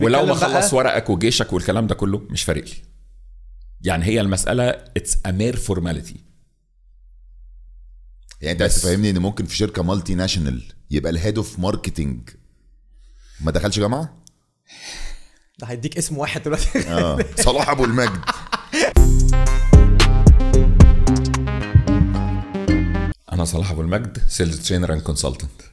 ولو بيتكلم بقى- بخلص ورقك وجيشك والكلام ده كله مش فارق لي يعني هي المساله اتس ا مير فورماليتي يعني انت عايز تفهمني ان ممكن في شركه مالتي ناشونال يبقى الهيد اوف ماركتنج ما دخلش جامعه؟ ده هيديك اسم واحد دلوقتي اه صلاح ابو المجد انا صلاح ابو المجد سيلز ترينر اند كونسلتنت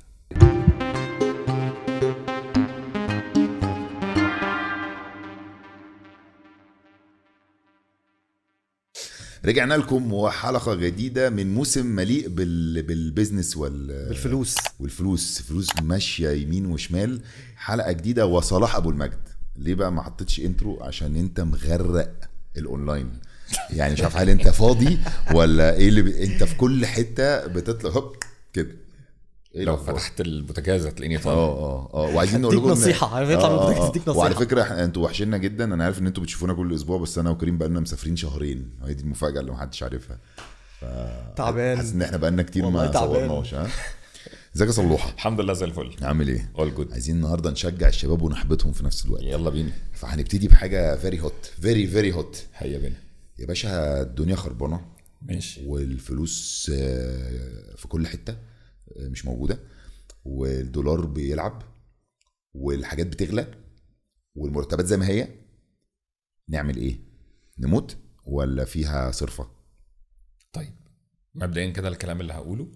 رجعنا لكم وحلقه جديده من موسم مليء بال... بالبزنس وال... بالفلوس والفلوس فلوس ماشيه يمين وشمال حلقه جديده وصلاح ابو المجد ليه بقى ما حطيتش انترو عشان انت مغرق الاونلاين يعني مش عارف هل انت فاضي ولا ايه اللي ب... انت في كل حته بتطلع هوب كده ايه لو الأخبار؟ فتحت البوتاجاز هتلاقيني طالع اه اه اه وعايزين نقول اديك لكم إن- نصيحة، عارف يطلع من آه، البوتاجاز آه، يديك آه. وعلى نصيحة. فكره إحنا- انتوا وحشنا جدا انا عارف ان انتوا بتشوفونا كل اسبوع بس انا وكريم بقالنا مسافرين شهرين هي دي المفاجاه اللي محدش عارفها تعبان حاسس ان احنا بقالنا كتير والله ما تعبان. صورناش ها ازيك يا صلوحه الحمد لله زي الفل عامل ايه اول جود عايزين النهارده نشجع الشباب ونحبطهم في نفس الوقت يلا بينا فهنبتدي بحاجه فيري هوت فيري فيري هوت هيا بينا يا باشا الدنيا خربانه ماشي والفلوس آه، في كل حته آه، مش موجوده والدولار بيلعب والحاجات بتغلى والمرتبات زي ما هي نعمل ايه نموت ولا فيها صرفه طيب مبدئيا كده الكلام اللي هقوله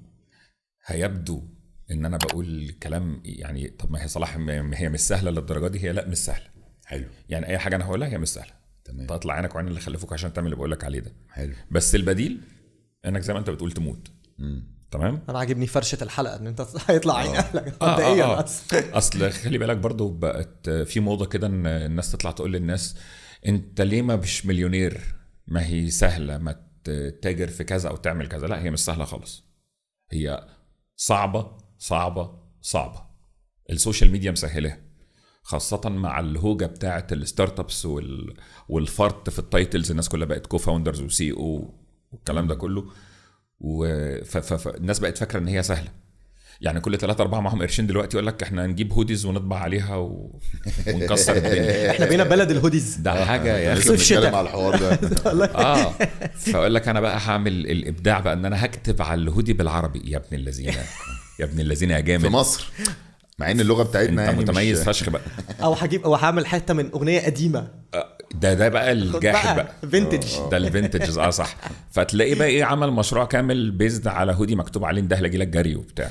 هيبدو ان انا بقول كلام يعني طب ما هي صلاح ما هي مش سهله للدرجه دي هي لا مش سهله حلو يعني اي حاجه انا هقولها هي مش سهله تمام تطلع عينك وعين اللي خلفوك عشان تعمل اللي بقول لك عليه ده حلو بس البديل انك زي ما انت بتقول تموت مم. تمام انا عاجبني فرشه الحلقه ان انت هيطلع عين اهلك آه، آه، مبدئيا آه. بس اصل خلي بالك برضو بقت في موضه كده ان الناس تطلع تقول للناس انت ليه ما مش مليونير ما هي سهله ما تتاجر في كذا او تعمل كذا لا هي مش سهله خالص هي صعبه صعبه صعبه السوشيال ميديا مسهلها خاصة مع الهوجة بتاعة الستارت ابس وال... والفرط في التايتلز الناس كلها بقت كو فاوندرز وسي او والكلام ده كله و... ف... ف... فالناس بقت فاكرة ان هي سهلة يعني كل ثلاثة أربعة معاهم قرشين دلوقتي يقول لك احنا هنجيب هوديز ونطبع عليها و... ونكسر الدنيا احنا بقينا بلد الهوديز ده حاجة يا لسه أخي صيف بنتكلم شتاء. على الحوار ده اه فاقول لك انا بقى هعمل الابداع بقى ان انا هكتب على الهودي بالعربي يا ابن اللذينه يا ابن اللذينه يا في جامد مصر مع ان اللغه بتاعتنا انت يعني متميز مش فشخ بقى او هجيب او هعمل حته من اغنيه قديمه ده ده بقى الجاحد بقى فينتج ده الفينتج اه صح فتلاقيه بقى ايه عمل مشروع كامل بيزد على هودي مكتوب عليه ده لك جري وبتاع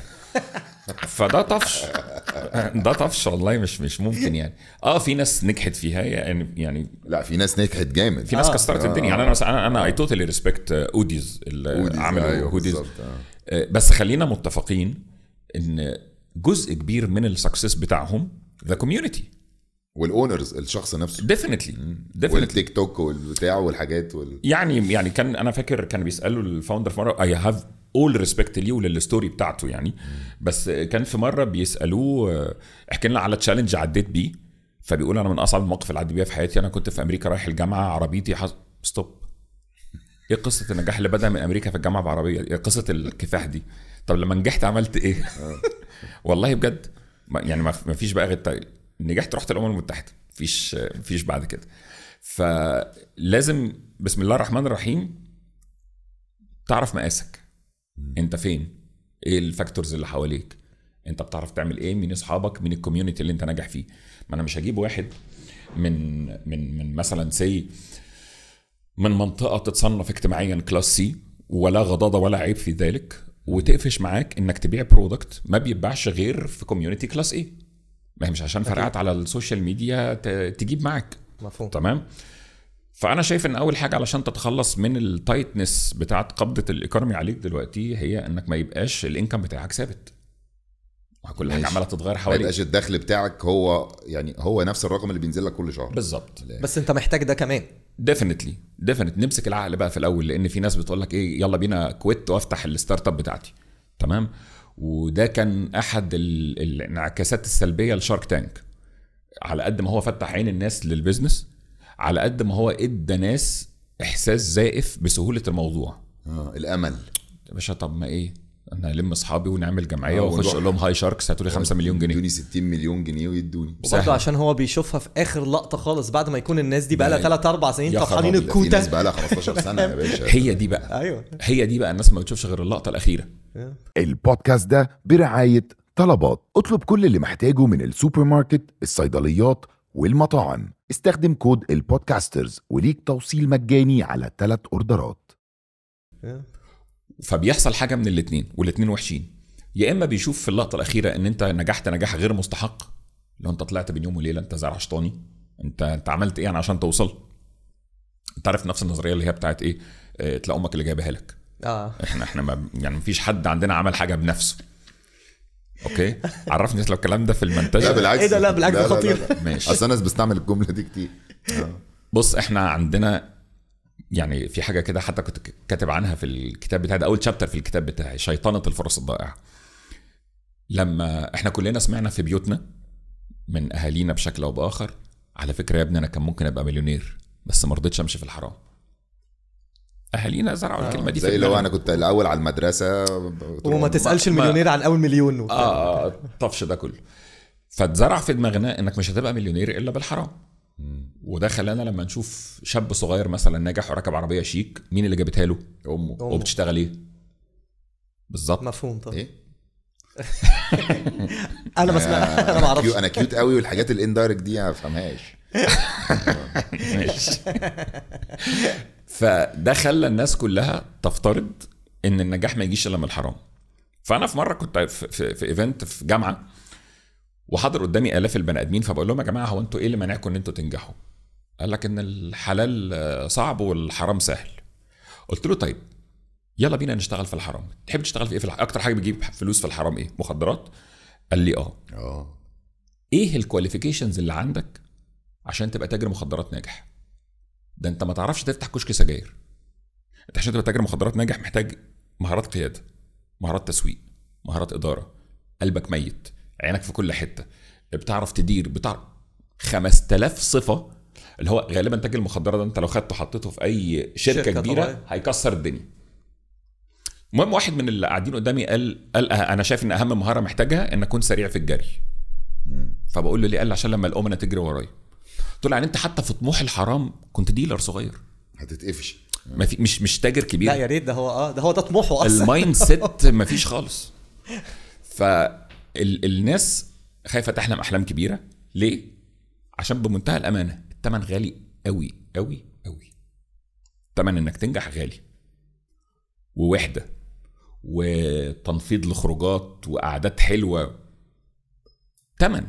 فده طفش ده طفش والله مش مش ممكن يعني اه في ناس نجحت فيها يعني يعني لا في ناس نجحت جامد في ناس آه. كسرت الدنيا يعني انا مثلا انا انا اي توتالي ريسبكت اوديز اللي هوديز، عملوا أيوة هوديز بالظبط، آه. آه، بس خلينا متفقين ان جزء كبير من السكسس بتاعهم ذا كوميونتي والاونرز الشخص نفسه ديفينتلي ديفينتلي والتيك توك والبتاع والحاجات وال... يعني يعني كان انا فاكر كان بيسالوا الفاوندر في مره اي هاف اول ريسبكت ليه وللستوري بتاعته يعني بس كان في مره بيسالوه آه، احكي لنا على تشالنج عديت بيه فبيقول انا من اصعب المواقف اللي عديت بيها في حياتي انا كنت في امريكا رايح الجامعه عربيتي حص... ستوب ايه قصه النجاح اللي بدا من امريكا في الجامعه بعربيه ايه قصه الكفاح دي طب لما نجحت عملت ايه والله بجد ما- يعني ما ما فيش بقى غير تا- نجحت رحت الامم المتحده مفيش مفيش بعد كده فلازم بسم الله الرحمن الرحيم تعرف مقاسك انت فين ايه الفاكتورز اللي حواليك انت بتعرف تعمل ايه مين اصحابك مين الكوميونتي اللي انت ناجح فيه ما انا مش هجيب واحد من من من مثلا سي من منطقه تتصنف اجتماعيا كلاس سي ولا غضاضه ولا عيب في ذلك وتقفش معاك انك تبيع برودكت ما بيتباعش غير في كوميونتي كلاس ايه ما هي مش عشان فرقعت على السوشيال ميديا ت- تجيب معاك مفهوم تمام فانا شايف ان اول حاجه علشان تتخلص من التايتنس بتاعت قبضه الايكونومي عليك دلوقتي هي انك ما يبقاش الانكم بتاعك ثابت كل حاجه ماشي. عماله تتغير ما حواليك يبقاش الدخل بتاعك هو يعني هو نفس الرقم اللي بينزل لك كل شهر بالظبط بس انت محتاج ده كمان ديفينتلي ديفينت نمسك العقل بقى في الاول لان في ناس بتقول لك ايه يلا بينا كويت وافتح الستارت اب بتاعتي تمام وده كان احد ال- الانعكاسات السلبيه لشارك تانك على قد ما هو فتح عين الناس للبيزنس على قد ما هو ادى ناس احساس زائف بسهوله الموضوع آه الامل يا باشا طب ما ايه انا الم اصحابي ونعمل جمعيه آه، واخش ونروح. اقول لهم هاي شاركس هاتوا لي 5 مليون جنيه يدوني 60 مليون جنيه ويدوني سهل. وبرضه عشان هو بيشوفها في اخر لقطه خالص بعد ما يكون الناس دي بقى لها لا. 3 4 سنين يا طفحانين خرابي، ده في ناس الكوته بقى لها 15 سنه يا باشا هي دي بقى ايوه هي دي بقى الناس ما بتشوفش غير اللقطه الاخيره البودكاست ده برعاية طلبات اطلب كل اللي محتاجه من السوبر ماركت الصيدليات والمطاعم استخدم كود البودكاسترز وليك توصيل مجاني على ثلاث اوردرات فبيحصل حاجه من الاثنين والاثنين وحشين يا اما بيشوف في اللقطه الاخيره ان انت نجحت نجاح غير مستحق لو انت طلعت بين يوم وليله انت زرع شطاني انت انت عملت ايه يعني عشان توصل انت عارف نفس النظريه اللي هي بتاعت ايه اه تلاقي امك اللي جايبها لك اه احنا احنا ما يعني مفيش حد عندنا عمل حاجه بنفسه اوكي عرفني لو الكلام ده في المنتج لا بالعكس إيه ده؟ لا، بالعكس، خطير. ماشي. اصل الناس بستعمل الجمله دي كتير بص احنا عندنا يعني في حاجه كده حتى كنت كاتب عنها في الكتاب بتاعي ده اول شابتر في الكتاب بتاعي شيطنه الفرص الضائعه لما احنا كلنا سمعنا في بيوتنا من اهالينا بشكل او باخر على فكره يا ابني انا كان ممكن ابقى مليونير بس ما رضيتش امشي في الحرام اهالينا زرعوا الكلمه دي في زي لو دماغنا. انا كنت الاول على المدرسه وما تسالش ما- المليونير عن اول مليون وبتاع. اه آه، الطفش ده كله فاتزرع في دماغنا انك مش هتبقى مليونير الا بالحرام وده خلانا لما نشوف شاب صغير مثلا نجح وركب عربيه شيك مين اللي جابتها له امه أمه. وبتشتغل ايه بالظبط مفهوم طبعا ايه انا ما سمع انا ما اعرفش كيو- انا كيوت قوي والحاجات الاندايركت دي ما بفهمهاش ماشي فده خلى الناس كلها تفترض ان النجاح ما يجيش الا من الحرام فانا في مره كنت في, في, في ايفنت في جامعه وحاضر قدامي الاف البني ادمين فبقول لهم يا جماعه هو انتوا ايه اللي مانعكم ان انتوا تنجحوا؟ قال لك ان الحلال آه، صعب والحرام سهل قلت له طيب يلا بينا نشتغل في الحرام تحب تشتغل في ايه في الحرام؟ اكتر حاجه بتجيب فلوس في الحرام ايه مخدرات قال لي اه اه ايه الكواليفيكيشنز اللي عندك عشان تبقى تاجر مخدرات ناجح ده انت ما تعرفش تفتح كشك سجاير انت عشان تبقى تاجر مخدرات ناجح محتاج مهارات قياده مهارات تسويق مهارات اداره قلبك ميت عينك في كل حته بتعرف تدير بتعرف 5000 صفه اللي هو غالبا تاجر المخدرات ده انت لو خدته حطيته في اي شركه, شركة كبيره طبيعية. هيكسر الدنيا المهم واحد من اللي قاعدين قدامي قال قال أه، انا شايف ان اهم مهاره محتاجها ان اكون سريع في الجري فبقول له ليه قال لي عشان لما الامنه تجري ورايا قلت له يعني انت حتى في طموح الحرام كنت ديلر صغير هتتقفش ما في مش مش تاجر كبير لا يا ريت ده هو اه ده هو ده طموحه اصلا المايند سيت مفيش خالص فالناس خايفه تحلم احلام كبيره ليه عشان بمنتهى الامانه الثمن غالي قوي قوي قوي الثمن انك تنجح غالي ووحده وتنفيض لخروجات وقعدات حلوه ثمن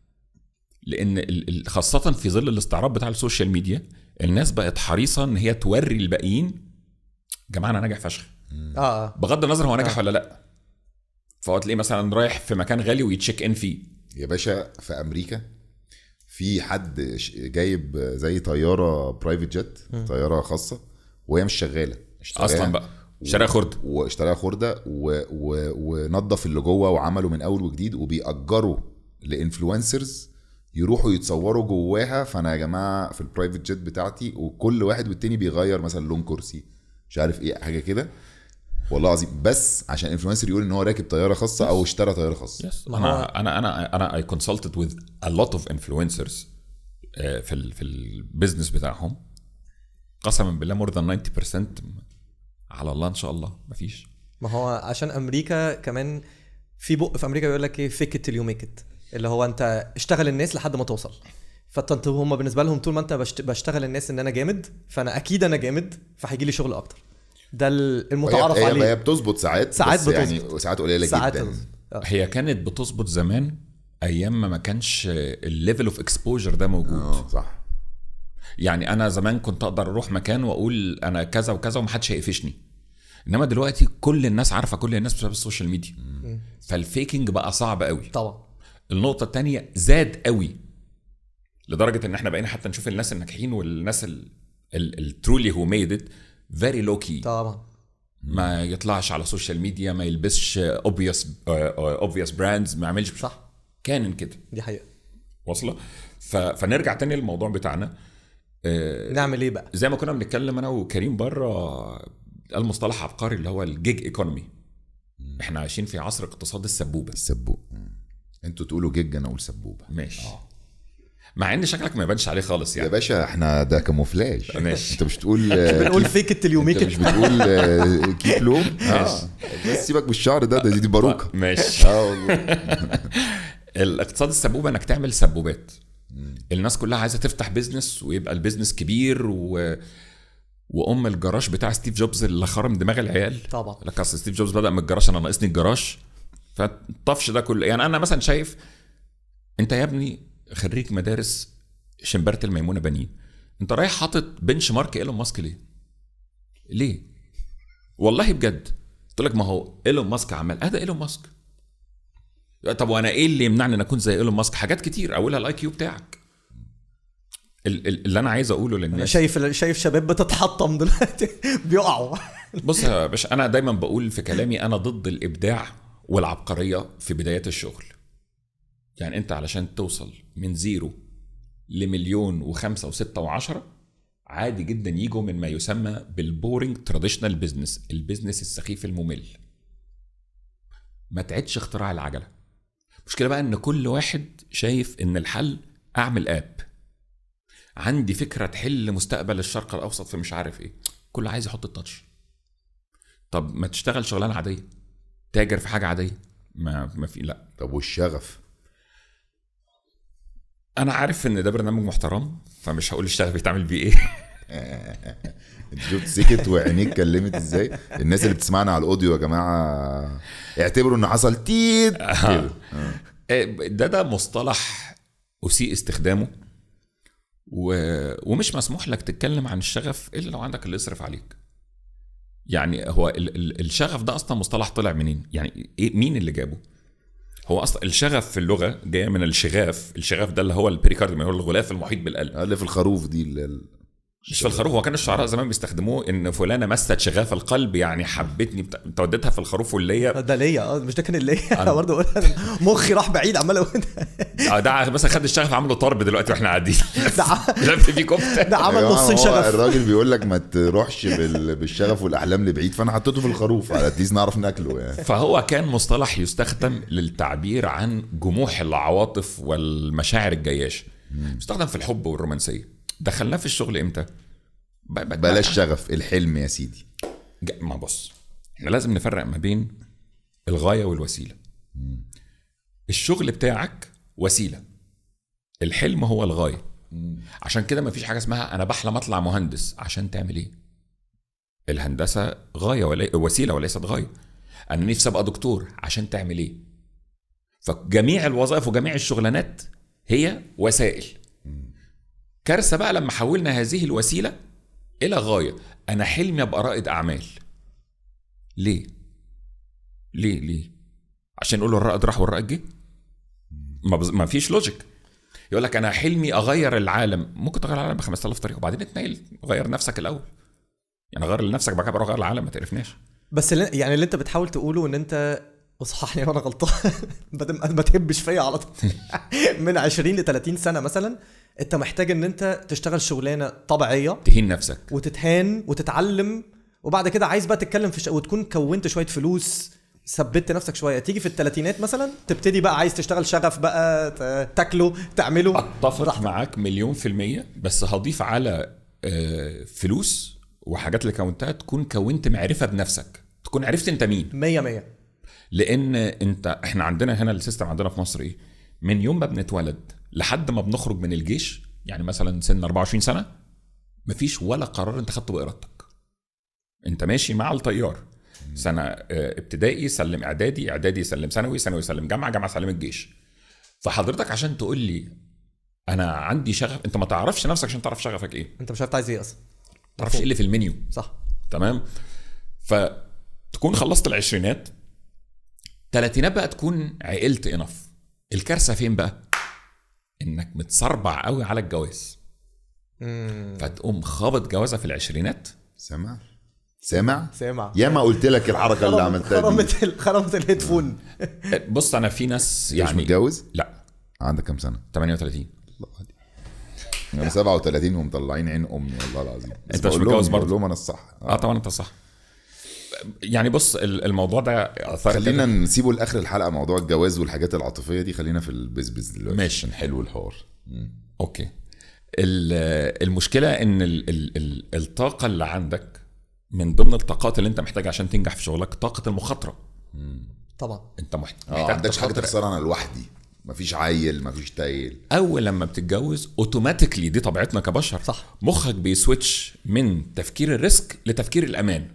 لان ال- ال- خاصه في ظل الاستعراض بتاع السوشيال ميديا الناس بقت حريصه ان هي توري الباقيين يا جماعه انا ناجح فشخ اه اه بغض النظر هو نجح ولا لا فهو تلاقيه مثلا رايح في مكان غالي ويتشيك ان فيه يا باشا في امريكا في حد ش- جايب زي طياره برايفت جيت طياره خاصه وهي مش شغاله اشتراها اصلا بقى شارع خرد واشتراها خرده و... و... ونظف اللي جوه وعمله من اول وجديد وبيأجروا لانفلونسرز يروحوا يتصوروا جواها فانا يا جماعه في البرايفت جيت بتاعتي وكل واحد والتاني بيغير مثلا لون كرسي مش عارف ايه حاجه كده والله العظيم بس عشان انفلونسر يقول ان هو راكب طياره خاصه او اشترى طياره خاصه يس ما هو- انا انا انا انا اي كونسلتد وذ ا لوت اوف انفلونسرز في ال في البيزنس بتاعهم قسما بالله مور ذان 90% على الله ان شاء الله مفيش ما هو عشان امريكا كمان في بق في امريكا بيقول لك ايه فيك ات يو ميك ات اللي هو انت اشتغل الناس لحد ما توصل فانت هم بالنسبه لهم طول ما انت بشت- بشتغل الناس ان انا جامد فانا اكيد انا جامد فهيجي لي شغل اكتر ده ال- المتعارف هي, هي, هي عليه بتظبط ساعات ساعات بس يعني بتظبط. ساعات قليله ساعات جدا بتظبط. آه. هي كانت بتظبط زمان ايام ما ما كانش الليفل اوف اكسبوجر ده موجود اه صح يعني انا زمان كنت اقدر اروح مكان واقول انا كذا وكذا ومحدش هيقفشني انما دلوقتي كل الناس عارفه كل الناس بسبب السوشيال ميديا فالفيكنج بقى صعب قوي طبعا النقطه الثانيه زاد قوي لدرجه ان احنا بقينا حتى نشوف الناس الناجحين والناس الترولي هو ميد ات فيري لو كي طبعا ما يطلعش على السوشيال ميديا ما يلبسش اوبفيوس اوبفيوس براندز ما يعملش صح كان كده دي حقيقه واصله ف... فنرجع تاني للموضوع بتاعنا نعمل ايه بقى زي ما كنا بنتكلم انا وكريم بره المصطلح عبقري اللي هو الجيج ايكونومي احنا عايشين في عصر اقتصاد السبوبه السبوب انتوا تقولوا جيج انا اقول سبوبه ماشي مع ان شكلك ما يبانش عليه خالص يا يعني باشا احنا ده كاموفلاج ماشي. انت مش تقول بنقول فيك ات اليو ميك انت مش بتقول آه، كيب لو اه بس سيبك بالشعر ده ده دي باروكه ماشي اه والله الاقتصاد السبوبه انك تعمل سبوبات الناس كلها عايزه تفتح بيزنس ويبقى البيزنس كبير و... وام الجراج بتاع ستيف جوبز اللي خرم دماغ العيال طبعا لك اصل ستيف جوبز بدا من الجراج انا ناقصني الجراج فالطفش ده كله يعني انا مثلا شايف انت يا ابني خريج مدارس شمبرة الميمونه بنين انت رايح حاطط بنش مارك ايلون ماسك ليه؟ ليه؟ والله بجد قلت لك ما هو ايلون ماسك عمل هذا ايلون ماسك طب وانا ايه اللي يمنعني ان اكون زي ايلون ماسك حاجات كتير اولها الاي كيو بتاعك ال- ال- اللي انا عايز اقوله انا للناس شايف شايف شباب بتتحطم دلوقتي بيقعوا بص يا باشا انا دايما بقول في كلامي انا ضد الابداع والعبقريه في بدايات الشغل يعني انت علشان توصل من زيرو لمليون وخمسة وستة وعشرة عادي جدا يجوا من ما يسمى بالبورينج تراديشنال بزنس البزنس السخيف الممل ما تعدش اختراع العجلة المشكلة بقى ان كل واحد شايف ان الحل اعمل اب عندي فكرة تحل مستقبل الشرق الاوسط في مش عارف ايه كله عايز يحط التاتش طب ما تشتغل شغلانه عاديه تاجر في حاجه عاديه ما ما في لا طب والشغف انا عارف ان ده برنامج محترم فمش هقول الشغف بيتعمل بيه ايه انت شفت سكت وعينيك كلمت ازاي الناس اللي بتسمعنا على الاوديو يا جماعه اعتبروا ان حصل تيت كده إيه، ده ده مصطلح اسيء استخدامه و... ومش مسموح لك تتكلم عن الشغف الا لو عندك اللي يصرف عليك يعني هو ال... ال... الشغف ده اصلا مصطلح طلع منين يعني إيه مين اللي جابه هو اصلا الشغف في اللغه جايه من الشغاف الشغاف ده اللي هو البريكارديوم اللي هو الغلاف المحيط بالقلب اللي في الخروف دي اللي ال- مش في الخروف هو كان الشعراء زمان بيستخدموه ان فلانه مست شغاف القلب يعني حبتني بت- انت وديتها في الخروف واللي ده ليا اه مش ده كان اللي انا برضه بقول مخي راح بعيد عمال اقول آه، ده بس خد الشغف عمله طرب دلوقتي واحنا قاعدين ده ع- لف في كفته ده عمل يا جماعة نصين هو شغف الراجل بيقول لك ما تروحش بال- بالشغف والاحلام لبعيد فانا حطيته في الخروف على اتليست نعرف ناكله يعني فهو كان مصطلح يستخدم للتعبير عن جموح العواطف والمشاعر الجياشه يستخدم في الحب والرومانسيه دخلناه في الشغل امتى ب- ب- بلاش شغف الحلم يا سيدي ج- ما بص احنا لازم نفرق ما بين الغايه والوسيله الشغل بتاعك وسيله الحلم هو الغايه عشان كده ما فيش حاجه اسمها انا بحلم اطلع مهندس عشان تعمل ايه الهندسه غايه ولا وسيله وليست غايه انا نفسي ابقى دكتور عشان تعمل ايه فجميع الوظائف وجميع الشغلانات هي وسائل كارثه بقى لما حولنا هذه الوسيله الى غايه انا حلمي ابقى رائد اعمال ليه ليه ليه عشان نقول الرائد راح والرائد جه ما, بز... ما فيش لوجيك يقول لك انا حلمي اغير العالم ممكن تغير العالم ب 5000 طريقه وبعدين اتنقل غير نفسك الاول يعني غير لنفسك بعد كده بقى غير العالم ما تعرفناش بس اللي يعني اللي انت بتحاول تقوله ان انت اصححني وانا غلطان بدل ما تهبش فيا على طول من 20 ل 30 سنه مثلا انت محتاج ان انت تشتغل شغلانه طبيعيه تهين نفسك وتتهان وتتعلم وبعد كده عايز بقى تتكلم في ش... وتكون كونت شويه فلوس ثبت نفسك شويه تيجي في الثلاثينات مثلا تبتدي بقى عايز تشتغل شغف بقى ت- تاكله تعمله اتفق معاك مليون في المية بس هضيف على آه، فلوس وحاجات اللي كونتها تكون كونت معرفة بنفسك تكون عرفت انت مين 100 100 لان انت احنا عندنا هنا السيستم عندنا في مصر ايه من يوم ما بنتولد لحد ما بنخرج من الجيش يعني مثلا سن 24 سنه مفيش ولا قرار انت خدته بارادتك انت ماشي مع التيار سنه آه، ابتدائي سلم اعدادي اعدادي سلم ثانوي ثانوي سلم جامعه جامعه سلم الجيش فحضرتك عشان تقول لي انا عندي شغف انت ما تعرفش نفسك عشان تعرف شغفك ايه ما انت مش عارف عايز ايه اصلا تعرفش ايه اللي في المنيو صح تمام فتكون خلصت العشرينات تلاتينات بقى تكون عقلت انف الكارثه فين بقى انك متصربع قوي على الجواز فتقوم خابط جوازه في العشرينات سامع سامع سامع ياما قلت لك الحركه اللي عملتها دي خرمت ال- خرمت الهيدفون بص انا في ناس يعني يعني متجوز لا عندك كام سنه 38 انا 37 ومطلعين عين امي والله العظيم بس أنت مش بقول لهم- متجوز برضه؟ بقول لهم انا الصح اه طبعا انت صح يعني بص ال- الموضوع ده اثار خلينا كده. نسيبه لاخر الحلقه موضوع الجواز والحاجات العاطفيه دي خلينا في البيزنس دلوقتي ماشي. عشان حلو الحوار اوكي ال- المشكله ان ال ال ال الطاقه اللي عندك من ضمن الطاقات اللي انت محتاجها عشان تنجح في شغلك طاقه المخاطره طبعا انت محت- اه محتاج عندكش حاجه تخاطر. تخسرها انا لوحدي مفيش عيل مفيش تايل اول لما بتتجوز اوتوماتيكلي دي طبيعتنا كبشر صح. مخك بيسويتش من تفكير الريسك لتفكير الامان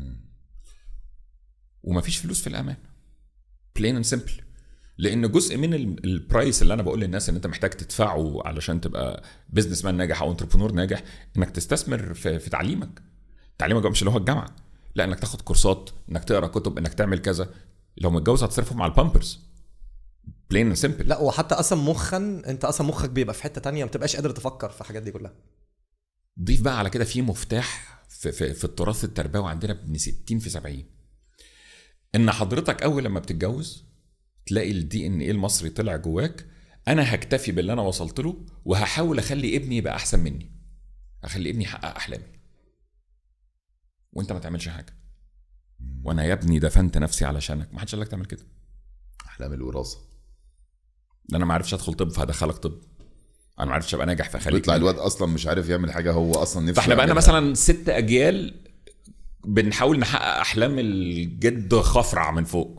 ومفيش فلوس في الامان بلين اند سمبل لان جزء من ال- البرايس اللي انا بقول للناس ان انت محتاج تدفعه علشان تبقى بزنس مان ناجح او انتربرنور ناجح انك تستثمر في, في تعليمك تعليمك بقى مش اللي هو الجامعه لا انك تاخد كورسات انك تقرا كتب انك تعمل كذا لو متجوز هتصرفهم على البامبرز بلين اند سمبل لا وحتى اصلا مخا انت اصلا مخك بيبقى في حته تانية ما بتبقاش قادر تفكر في الحاجات دي كلها ضيف بقى على كده في مفتاح في, في, في التراث التربوي عندنا ابن 60 في 70 ان حضرتك اول لما بتتجوز تلاقي الدي ان ايه المصري طلع جواك انا هكتفي باللي انا وصلت له وهحاول اخلي ابني يبقى احسن مني اخلي ابني يحقق احلامي وانت ما تعملش حاجه وانا يا ابني دفنت نفسي علشانك ما حدش قال لك تعمل كده احلام الوراثه انا ما عرفتش ادخل طب فهدخلك طب انا ما عرفتش ابقى ناجح فخليك بيطلع ناجح. الواد اصلا مش عارف يعمل حاجه هو اصلا نفسه فاحنا بقى يعملها. مثلا ست اجيال بنحاول نحقق احلام الجد خفرع من فوق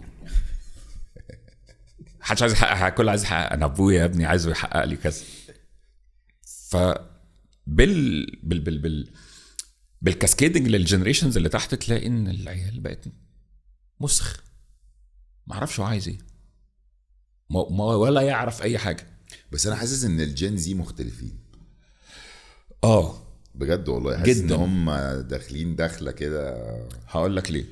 محدش عايز يحقق كل عايز يحقق انا ابويا يا ابني عايزه يحقق لي كذا ف بال بال بال بال بالكاسكيدنج للجنريشنز اللي تحت تلاقي ان العيال بقت مسخ ما اعرفش هو عايز ايه ما ما- ولا يعرف اي حاجه بس انا حاسس ان الجين زي مختلفين اه بجد والله حاسس ان جداً. هم داخلين داخله كده هقول لك ليه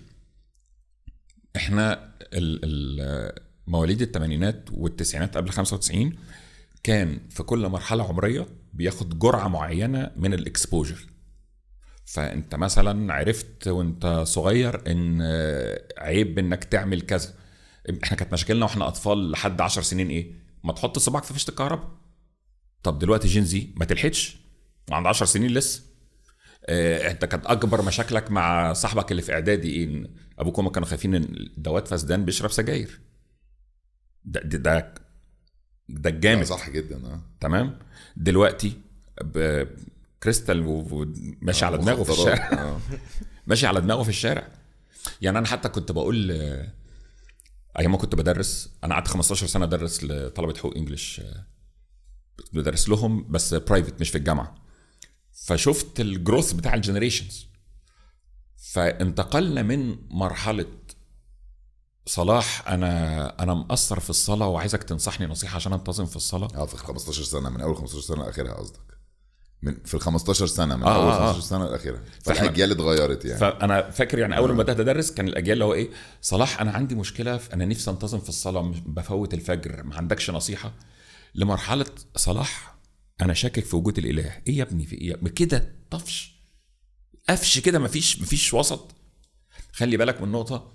احنا ال ال مواليد الثمانينات والتسعينات قبل 95 كان في كل مرحله عمريه بياخد جرعه معينه من الاكسبوجر فانت مثلا عرفت وانت صغير ان عيب انك تعمل كذا احنا كانت مشاكلنا واحنا اطفال لحد 10 سنين ايه ما تحط صباعك في فيشه الكهرباء طب دلوقتي جين زي ما تلحقش وعند 10 سنين لسه آه، انت كانت اكبر مشاكلك مع صاحبك اللي في اعدادي ايه إن ابوك وامك كانوا خايفين ان دوات فسدان بيشرب سجاير ده ده ده, ده الجامد صح جدا اه تمام دلوقتي ب- كريستال و- و- ماشي على دماغه في مخدرات، الشارع آه. ماشي على دماغه في الشارع يعني انا حتى كنت بقول آه، ايام ما كنت بدرس انا قعدت 15 سنه ادرس لطلبه حقوق انجلش آه، بدرس لهم بس برايفت مش في الجامعه فشفت الجروث بتاع الجنريشنز فانتقلنا من مرحله صلاح انا انا مقصر في الصلاه وعايزك تنصحني نصيحه عشان انتظم في الصلاه اه في ال 15 سنه من اول 15 سنه لاخرها قصدك من في ال 15 سنه من آه، اول آه، آه. 15 سنه لاخرها فإحنا- فالاجيال اتغيرت يعني فانا فاكر يعني اول ما بدات ادرس كان الاجيال اللي هو ايه صلاح انا عندي مشكله في انا نفسي انتظم في الصلاه مش بفوت الفجر ما عندكش نصيحه لمرحله صلاح انا شاكك في وجود الاله ايه يا ابني في ايه كده طفش قفش كده مفيش مفيش وسط خلي بالك من نقطه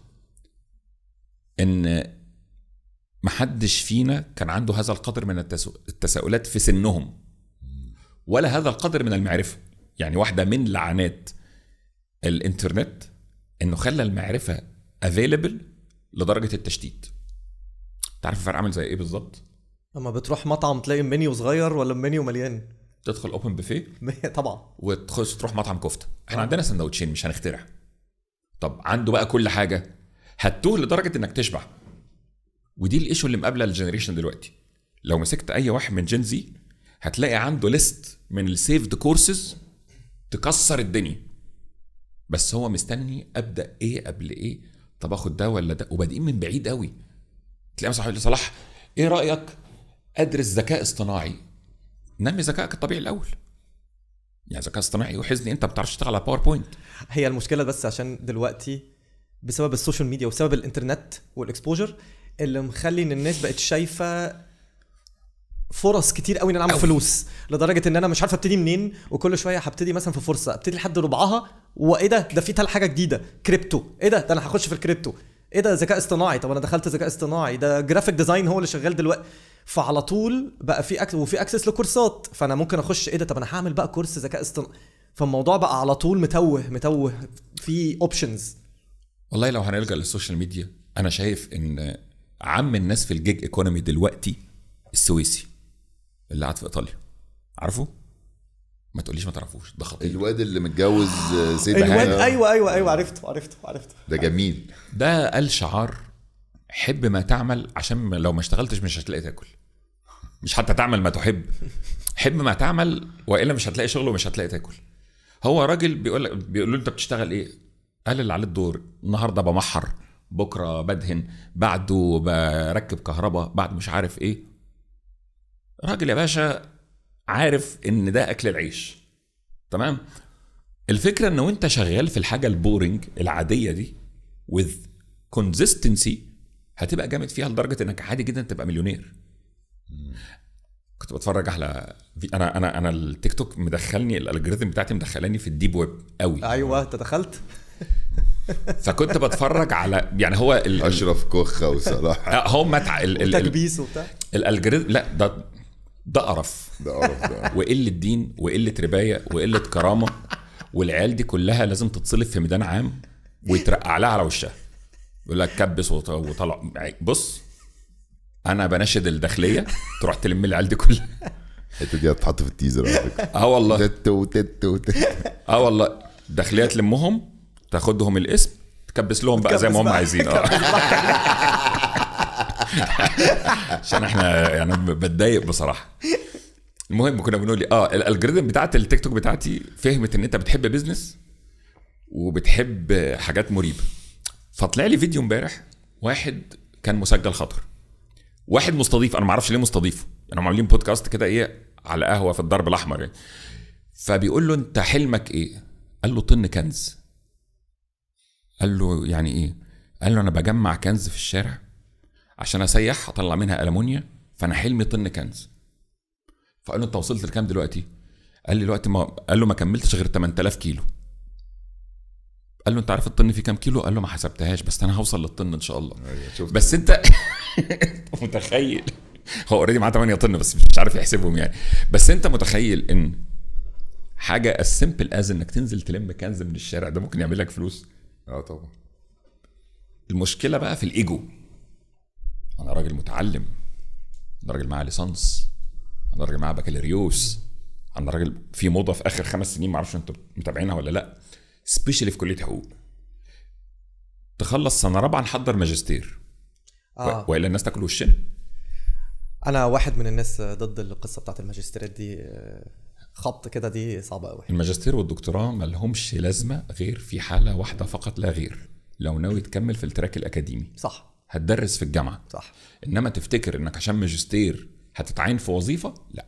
ان محدش فينا كان عنده هذا القدر من التسا- التساؤلات في سنهم ولا هذا القدر من المعرفه يعني واحده من لعنات الانترنت انه خلى المعرفه افيلبل لدرجه التشتيت تعرف الفرق عامل زي ايه بالظبط لما بتروح مطعم تلاقي المنيو صغير ولا المنيو مليان تدخل اوبن بوفيه طبعا وتخش تروح مطعم كفته احنا عندنا سندوتشين مش هنخترع طب عنده بقى كل حاجه هتوه لدرجه انك تشبع ودي الايشو اللي مقابله الجنريشن دلوقتي لو مسكت اي واحد من جين زي هتلاقي عنده ليست من السيفد كورسز تكسر الدنيا بس هو مستني ابدا ايه قبل ايه طب اخد ده ولا ده وبادئين من بعيد قوي تلاقي مثلا يقول لي صلاح ايه رايك ادرس ذكاء اصطناعي نمي ذكائك الطبيعي الاول يعني ذكاء اصطناعي وحزني انت ما بتعرفش تشتغل على باوربوينت هي المشكله بس عشان دلوقتي بسبب السوشيال ميديا وبسبب الانترنت والاكسبوجر اللي مخلي ان الناس بقت شايفه فرص كتير قوي ان انا اعمل أوي. فلوس لدرجه ان انا مش عارف ابتدي منين وكل شويه هبتدي مثلا في فرصه ابتدي لحد ربعها وايه ده ده في تل حاجه جديده كريبتو ايه ده ده انا هخش في الكريبتو ايه ده ذكاء اصطناعي طب انا دخلت ذكاء اصطناعي ده جرافيك ديزاين هو اللي شغال دلوقتي فعلى طول بقى في أكس وفي اكسس لكورسات فانا ممكن اخش ايه ده طب انا هعمل بقى كورس ذكاء اصطناعي فالموضوع بقى على طول متوه متوه في اوبشنز والله لو هنلجا للسوشيال ميديا انا شايف ان عم الناس في الجيج ايكونومي دلوقتي السويسي اللي قاعد في ايطاليا عارفه ما تقوليش ما تعرفوش ده خطير الواد اللي متجوز آه، سيد الواد بهاء. ايوه ايوه ايوه عرفته عرفته عرفته ده جميل ده قال شعار حب ما تعمل عشان لو ما اشتغلتش مش هتلاقي تاكل مش حتى تعمل ما تحب حب ما تعمل والا مش هتلاقي شغل ومش هتلاقي تاكل هو راجل بيقول لك بيقول له انت بتشتغل ايه قال اللي عليه الدور النهارده بمحر بكره بدهن بعده بركب كهرباء بعد مش عارف ايه راجل يا باشا عارف ان ده اكل العيش تمام الفكره ان وانت شغال في الحاجه البورنج العاديه دي with consistency هتبقى جامد فيها لدرجه انك عادي جدا تبقى مليونير كنت بتفرج على في انا انا انا التيك توك مدخلني الالجوريثم بتاعتي مدخلاني في الديب ويب قوي ايوه انت دخلت فكنت بتفرج على يعني هو ال- ال- اشرف كوخه وصلاح آه، هو متع ال- ال- ال- تكبيس وبتاع الالجوريثم لا ده ده قرف ده قرف ده وقله دين وقله ربايه وقله كرامه والعيال دي كلها لازم تتصلب في ميدان عام ويترقع لها على وشها يقول لك كبس وط- وطلع بص انا بناشد الداخليه تروح تلم العيال دي كلها الحته دي هتتحط في التيزر على فكره اه والله تت وتت وتت اه والله الداخليه تلمهم تاخدهم الاسم تكبس لهم بقى زي ما هم بقى. عايزين اه عشان احنا يعني بتضايق بصراحه المهم كنا بنقول إيه؟ اه الالجوريثم بتاعت التيك توك بتاعتي فهمت ان انت بتحب بيزنس وبتحب حاجات مريبه فطلع لي فيديو امبارح واحد كان مسجل خطر واحد مستضيف انا ما اعرفش ليه مستضيفه يعني هم عاملين بودكاست كده ايه على قهوه في الدرب الاحمر يعني فبيقول له انت حلمك ايه قال له طن كنز قال له يعني ايه قال له انا بجمع كنز في الشارع عشان اسيح اطلع منها المونيا فانا حلمي طن كنز فقال له انت وصلت لكام دلوقتي قال لي دلوقتي ما قال له ما كملتش غير 8000 كيلو قال له انت عارف الطن فيه كام كيلو قال له ما حسبتهاش بس انا هوصل للطن ان شاء الله شفت بس انت متخيل هو اوريدي معاه 8 طن بس مش عارف يحسبهم يعني بس انت متخيل ان حاجه as simple as انك تنزل تلم كنز من الشارع ده ممكن يعمل لك فلوس اه طبعا المشكله بقى في الايجو انا راجل متعلم انا راجل معاه ليسانس انا راجل معاه بكالوريوس انا راجل في موضه في اخر خمس سنين معرفش انتوا متابعينها ولا لا سبيشالي في كليه حقوق تخلص سنه رابعه نحضر ماجستير اه والا الناس تاكل وشنا انا واحد من الناس ضد القصه بتاعت الماجستيرات دي آه، خبط كده دي صعبه قوي الماجستير والدكتوراه ما لهمش لازمه غير في حاله واحده فقط لا غير لو ناوي تكمل في التراك الاكاديمي صح هتدرس في الجامعه صح انما تفتكر انك عشان ماجستير هتتعين في وظيفه لا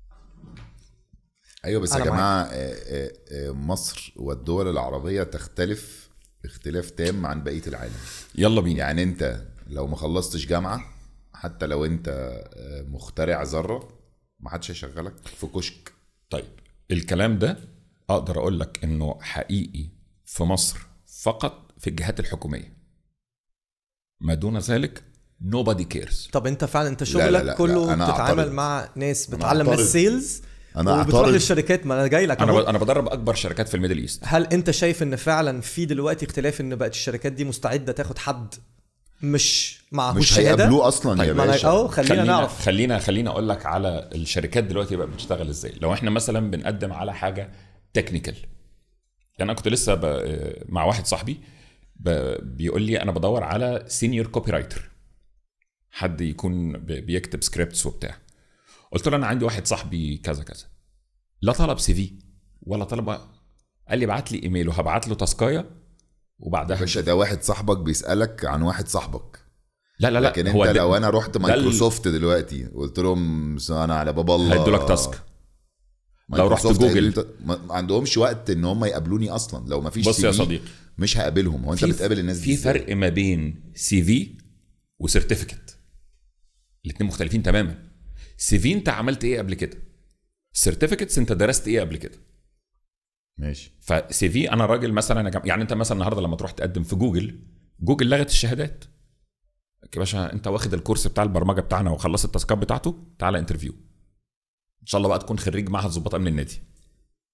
ايوه بس يا أنا جماعه آه، آه، آه، مصر والدول العربيه تختلف اختلاف تام عن بقيه العالم يلا بينا يعني انت لو ما خلصتش جامعه حتى لو انت آه، مخترع ذره ما حدش هيشغلك في كشك طيب الكلام ده اقدر اقول لك انه حقيقي في مصر فقط في الجهات الحكوميه ما دون ذلك nobody cares طب انت فعلا انت لا، شغلك لا، لا، كله أنا بتتعامل أعترض. مع ناس أنا بتتعلم من أعترض. السيلز أنا وبتروح أعترض. للشركات ما انا جاي لك انا ب... أهو. انا بدرب اكبر شركات في الميدل ايست هل انت شايف ان فعلا في دلوقتي اختلاف ان بقت الشركات دي مستعده تاخد حد مش معهوش مش شهاده هيقابلوه اصلا يا ما أنا- باشا اهو خلينا نعرف خلينا خلينا اقول لك على الشركات دلوقتي بقى بتشتغل ازاي لو احنا مثلا بنقدم على حاجه تكنيكال يعني انا كنت لسه ب... مع واحد صاحبي ب... بيقول لي انا بدور على سينيور كوبي رايتر حد يكون ب... بيكتب سكريبتس وبتاع قلت له انا عندي واحد صاحبي كذا كذا لا طلب سي في ولا طلب قال لي ابعت لي ايميل وهبعت له تاسكايه يا وبعدها باشا ده واحد صاحبك بيسالك عن واحد صاحبك لا لا لا لكن هو انت ده- لو انا رحت ده ال- مايكروسوفت دلوقتي قلت لهم انا على باب الله هيدوا لك تاسك لو رحت مايكروسوفت جوجل. هيدوا لي تا- ما ما عندهمش وقت ان هم يقابلوني اصلا لو ما فيش بص يا CV صديقي مش هقابلهم هو انت في- بتقابل الناس دي في إزاي؟ فرق ما بين سي في وسيرتيفيكت الاثنين مختلفين تماما سي في انت عملت ايه قبل كده سيرتيفيكتس انت درست ايه قبل كده ماشي فسي في انا راجل مثلا أنا جم... يعني انت مثلا النهارده لما تروح تقدم في جوجل جوجل لغت الشهادات يا باشا انت واخد الكورس بتاع البرمجه بتاعنا وخلصت التاسكات بتاعته تعالى انترفيو ان شاء الله بقى تكون خريج معهد ضباط امن النادي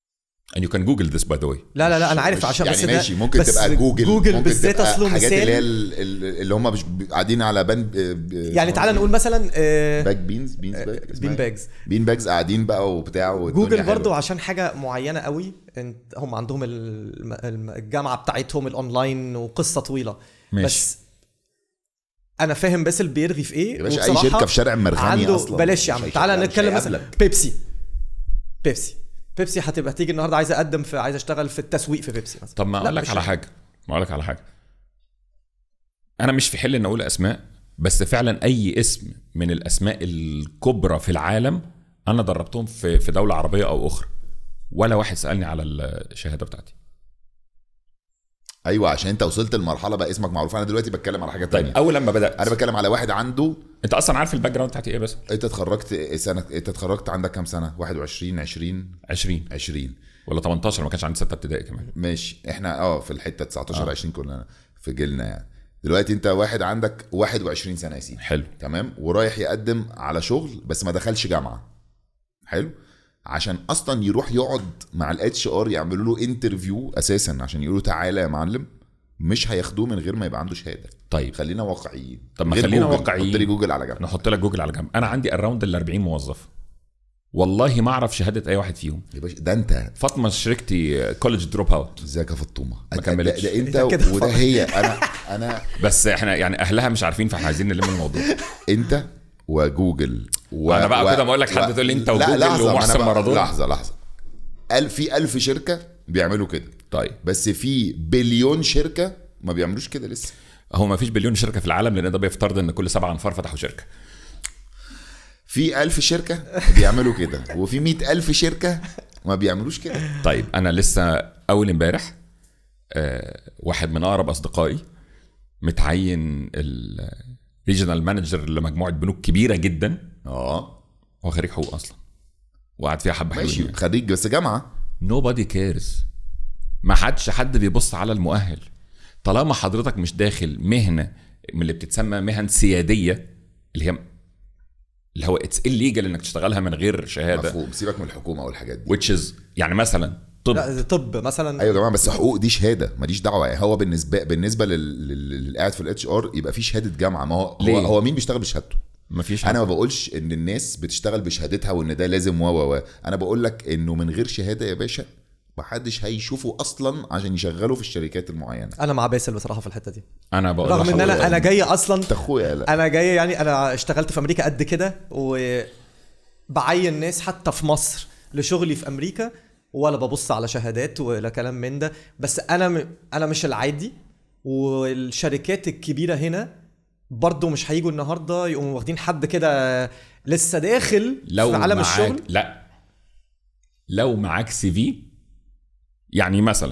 and you can google this by the way لا لا لا انا عارف مش- عشان يعني بس ده- ماشي ممكن بس تبقى جوجل جوجل ممكن بالذات تبقى اصله حاجات اللي هي مثال ال- ال- اللي هم مش ب- قاعدين على بان ب- ب- يعني تعالى نقول مثلا آه، باك بينز بينز باك بين باجز بين باجز قاعدين بقى وبتاع والدنيا جوجل حلوة. برضو عشان حاجه معينه قوي انت هم عندهم الم- الم- الجامعه بتاعتهم الاونلاين وقصه طويله ماشي. بس انا فاهم باسل بيرغي في ايه يا باشا اي وبصراحة شركه في شارع مرغني عنده اصلا بلاش يا مش عم هيشغل- تعالى مش نتكلم مثلا هيقابلك. بيبسي بيبسي بيبسي هتبقى تيجي النهارده عايز اقدم في عايز اشتغل في التسويق في بيبسي مثلا طب ما لا، اقول لك مش على هينفع. حاجه ما اقول لك على حاجه انا مش في حل ان اقول اسماء بس فعلا اي اسم من الاسماء الكبرى في العالم انا دربتهم في في دوله عربيه او اخرى ولا واحد سالني على الشهاده بتاعتي ايوه عشان انت وصلت لمرحله بقى اسمك معروف انا دلوقتي بتكلم على حاجه طيب تانية اول لما بدات انا بتكلم على واحد عنده انت اصلا عارف الباك جراوند بتاعتي ايه بس انت اتخرجت سنه انت اتخرجت عندك كام سنه 21 20 20 20 ولا 18 ما كانش عندي سته ابتدائي كمان ماشي احنا اه في الحته 19 20 كلنا في جيلنا يعني دلوقتي انت واحد عندك 21 سنه يا سيدي حلو تمام ورايح يقدم على شغل بس ما دخلش جامعه حلو عشان اصلا يروح يقعد مع الاتش ار يعملوا له انترفيو اساسا عشان يقولوا تعالى يا معلم مش هياخدوه من غير ما يبقى عنده شهاده طيب خلينا واقعيين طب ما غير خلينا جوجل. واقعيين. حط لي جوجل على جنب نحط لك جوجل على جنب انا عندي اراوند ال 40 موظف والله ما اعرف شهاده اي واحد فيهم يا باشا ده انت فاطمه شريكتي كولج دروب اوت ازيك يا فطومه ما ده, كملتش. ده انت ده كده وده هي انا انا بس احنا يعني اهلها مش عارفين فاحنا عايزين نلم الموضوع انت وجوجل و... أنا بقى كده ما أقول لك حد تقول لي أنت وجوجل لا لحظه ومحسن أنا بقى- مارادونا. لحظه لحظه ألف في ألف شركه بيعملوا كده طيب بس في بليون شركه ما بيعملوش كده لسه هو ما فيش بليون شركه في العالم لان ده بيفترض ان كل سبعة انفار فتحوا شركه في ألف شركة بيعملوا كده وفي مئة ألف شركة ما بيعملوش كده طيب انا لسه اول امبارح آه واحد من اقرب اصدقائي متعين الريجنال مانجر لمجموعه بنوك كبيره جدا اه هو خريج حقوق اصلا وقعد فيها حبه ماشي حلوين خريج بس جامعة nobody كيرز ما حدش حد بيبص على المؤهل طالما حضرتك مش داخل مهنه من اللي بتتسمى مهن سياديه اللي هي اللي هو اتس illegal انك تشتغلها من غير شهاده مفهوم سيبك من الحكومة والحاجات دي which is يعني مثلا طب لا طب مثلا ايوه يا جماعه بس حقوق دي شهاده ماليش دعوه يعني هو بالنسبه بالنسبه لل- لل- للي قاعد في الاتش ار يبقى في شهاده جامعه ما هو ليه؟ هو, هو مين بيشتغل بشهادته ما فيش انا ما بقولش ان الناس بتشتغل بشهادتها وان ده لازم و و و انا بقول لك انه من غير شهاده يا باشا محدش هيشوفه اصلا عشان يشغله في الشركات المعينه انا مع باسل بصراحه في الحته دي انا بقول رغم ان انا انا جاي اصلا انت اخويا لا انا جاي يعني انا اشتغلت في امريكا قد كده وبعين ناس حتى في مصر لشغلي في امريكا ولا ببص على شهادات ولا كلام من ده بس انا م... انا مش العادي والشركات الكبيره هنا برضه مش هيجوا النهارده يقوموا واخدين حد كده لسه داخل لو في عالم معاك الشغل لا لو معاك سي في يعني مثلا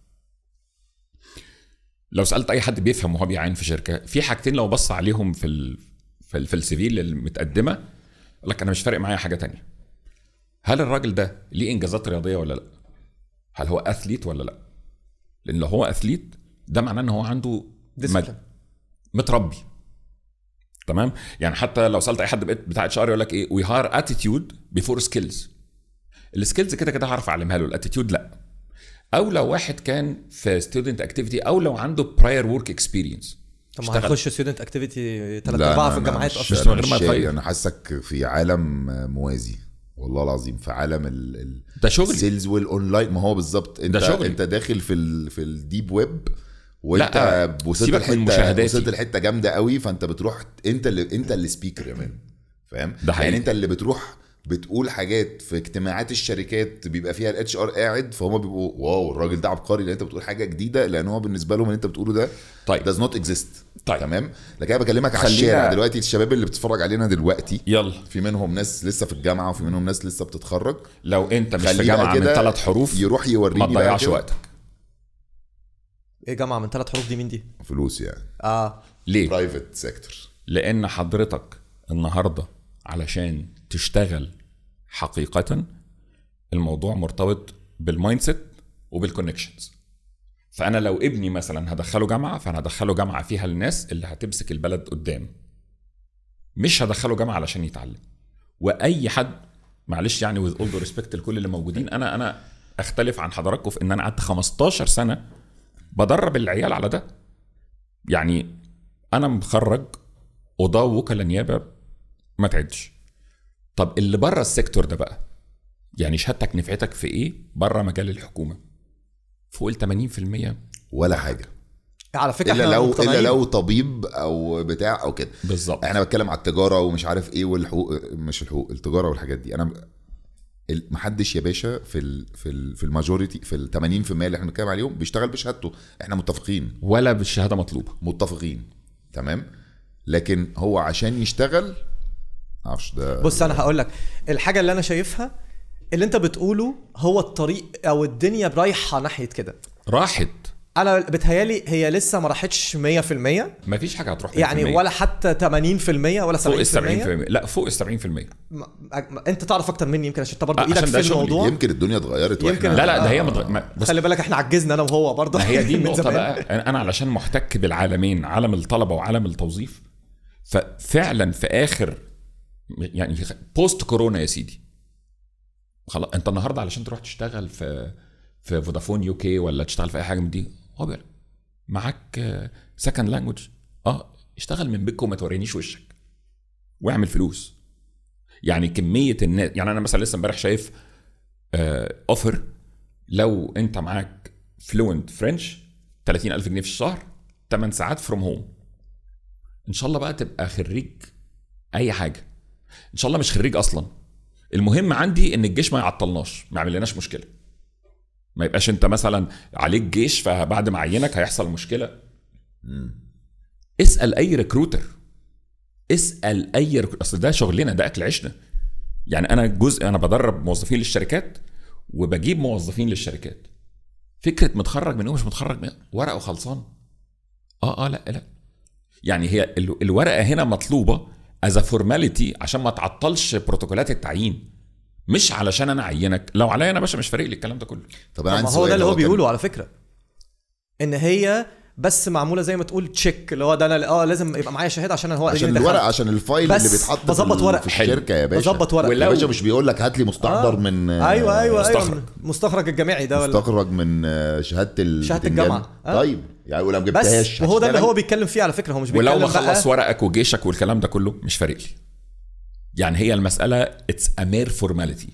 لو سالت اي حد بيفهم وهو بيعين في شركه في حاجتين لو بص عليهم في ال في, ال في السي في المتقدمه يقول لك انا مش فارق معايا حاجه تانية هل الراجل ده ليه انجازات رياضيه ولا لا هل هو اثليت ولا لا لان لو هو اثليت ده معناه ان هو عنده Discipline. متربي تمام يعني حتى لو سالت اي حد بقيت بتاع اتش ار يقول لك ايه وي هار اتيتيود بيفور سكيلز السكيلز كده كده هعرف اعلمها له الاتيتيود لا او لو واحد كان في ستودنت اكتيفيتي او لو عنده براير ورك اكسبيرينس طب ما هيخش ستودنت اكتيفيتي ثلاث لا، ارباعه أنا- في أنا الجامعات مش- اصلا من غير أنا ما مش شايف- يتغير. انا حاسك في عالم موازي والله العظيم في عالم ال ال ده شغلي. السيلز والاونلاين ما هو بالظبط انت ده شغلي. انت داخل في ال في الديب ويب وانت لا، وصلت سيبك من لحته مشاهداتي. وصلت لحته جامده قوي فانت بتروح انت اللي انت اللي سبيكر يا مان فاهم ده حقيقي. يعني انت اللي بتروح بتقول حاجات في اجتماعات الشركات بيبقى فيها الاتش ار قاعد فهم بيبقوا واو الراجل ده عبقري لان انت بتقول حاجه جديده لان هو بالنسبه لهم اللي انت بتقوله ده طيب. does not exist طيب. تمام لكن انا بكلمك على خلينا- الشارع دلوقتي الشباب اللي بتتفرج علينا دلوقتي يلا في منهم ناس لسه في الجامعه وفي منهم ناس لسه بتتخرج لو انت مش في خليه بقى جامعه من كده ثلاث حروف يروح يوريني ما بقى تضيعش كده وقتك ايه جامعه من ثلاث حروف دي مين دي؟ فلوس يعني اه ليه برايفت سيكتور لان حضرتك النهارده علشان تشتغل حقيقه الموضوع مرتبط بالمايند سيت وبالكونكشنز فانا لو ابني مثلا هدخله جامعه فانا هدخله جامعه فيها الناس اللي هتمسك البلد قدام مش هدخله جامعه علشان يتعلم واي حد معلش يعني with all the respect لكل اللي موجودين انا انا اختلف عن حضراتكم في ان انا قعدت 15 سنه بدرب العيال على ده يعني انا متخرج قضاه وكلاء نيابه ما تعدش طب اللي بره السيكتور ده بقى يعني شهادتك نفعتك في ايه بره مجال الحكومه فوق ال 80% ولا حاجه على فكره الا احنا لو الا مقتنعين. لو طبيب او بتاع او كده بالظبط احنا بتكلم على التجاره ومش عارف ايه والحقوق مش الحقوق التجاره والحاجات دي انا ال- محدش يا باشا في ال في ال في الماجوريتي في ال 80% اللي احنا بنتكلم عليهم بيشتغل بشهادته احنا متفقين ولا بالشهاده مطلوبه متفقين تمام لكن هو عشان يشتغل معرفش ده بص انا هقول لك الحاجه اللي انا شايفها اللي انت بتقوله هو الطريق او الدنيا رايحه ناحيه كده راحت انا بتهيالي هي لسه ما راحتش 100% ما فيش حاجه هتروح 100%. يعني ولا حتى 80% ولا 70% فوق ال 70% لا فوق ال 70% ما- ما- انت تعرف اكتر مني يمكن عشان انت برضه آه، ايدك عشان في ده شغلي. الموضوع يمكن الدنيا اتغيرت يمكن- واحنا لا لا ده هي آه. مدغ... ما- بس خلي بالك احنا عجزنا انا وهو برضه ما هي دي من النقطة زمان. بقى أنا- أنا علشان محتك بالعالمين عالم الطلبة وعالم التوظيف ففعلا في آخر يعني بوست كورونا يا سيدي خلاص أنت النهاردة علشان تروح تشتغل في في فودافون يو كي ولا تشتغل في أي حاجة من دي هو بيقول معاك سكند لانجوج اه اشتغل من بيتكم وما تورينيش وشك واعمل فلوس يعني كمية الناس يعني أنا مثلا لسه امبارح شايف اوفر لو انت معاك فلوينت فرنش 30000 جنيه في الشهر 8 ساعات فروم هوم ان شاء الله بقى تبقى خريج اي حاجه ان شاء الله مش خريج اصلا المهم عندي ان الجيش ما يعطلناش ما يعملناش مشكله ما يبقاش انت مثلا عليك جيش فبعد ما عينك هيحصل مشكله اسال اي ريكروتر اسال اي ريكروتر اصل ده شغلنا ده اكل عيشنا يعني انا جزء انا بدرب موظفين للشركات وبجيب موظفين للشركات فكره متخرج من إيه ومش متخرج من إيه؟ ورقه وخلصان اه اه لا لا يعني هي ال- الورقه هنا مطلوبه از فورماليتي عشان ما تعطلش بروتوكولات التعيين مش علشان انا اعينك لو عليا انا باشا مش فارق لي الكلام ده كله طب انا طب ما عندي هو سؤال ده اللي هو كان- بيقوله على فكره ان هي بس معموله زي ما تقول تشيك اللي هو ده انا اه لازم يبقى معايا شهاده عشان هو عشان اللي الورق دخلت. عشان الفايل بس اللي بيتحط بظبط في, ورق. في حلو. الشركه يا باشا بظبط ورق ولو- يا باشا مش بيقول لك هات لي مستحضر آه. من ايوه ايوه مستخرج. ايوه مستخرج الجامعي ده ولا مستخرج من آه، شهاده ال- شهادة البتنجان. الجامعة. آه. طيب يعني ولو ما جبتهاش بس وهو ده اللي هتشتغل؟ هو بيتكلم فيه على فكره هو مش بيتكلم ولو ما بقى- خلص ورقك وجيشك والكلام ده كله مش فارق لي يعني هي المساله اتس ا مير فورماليتي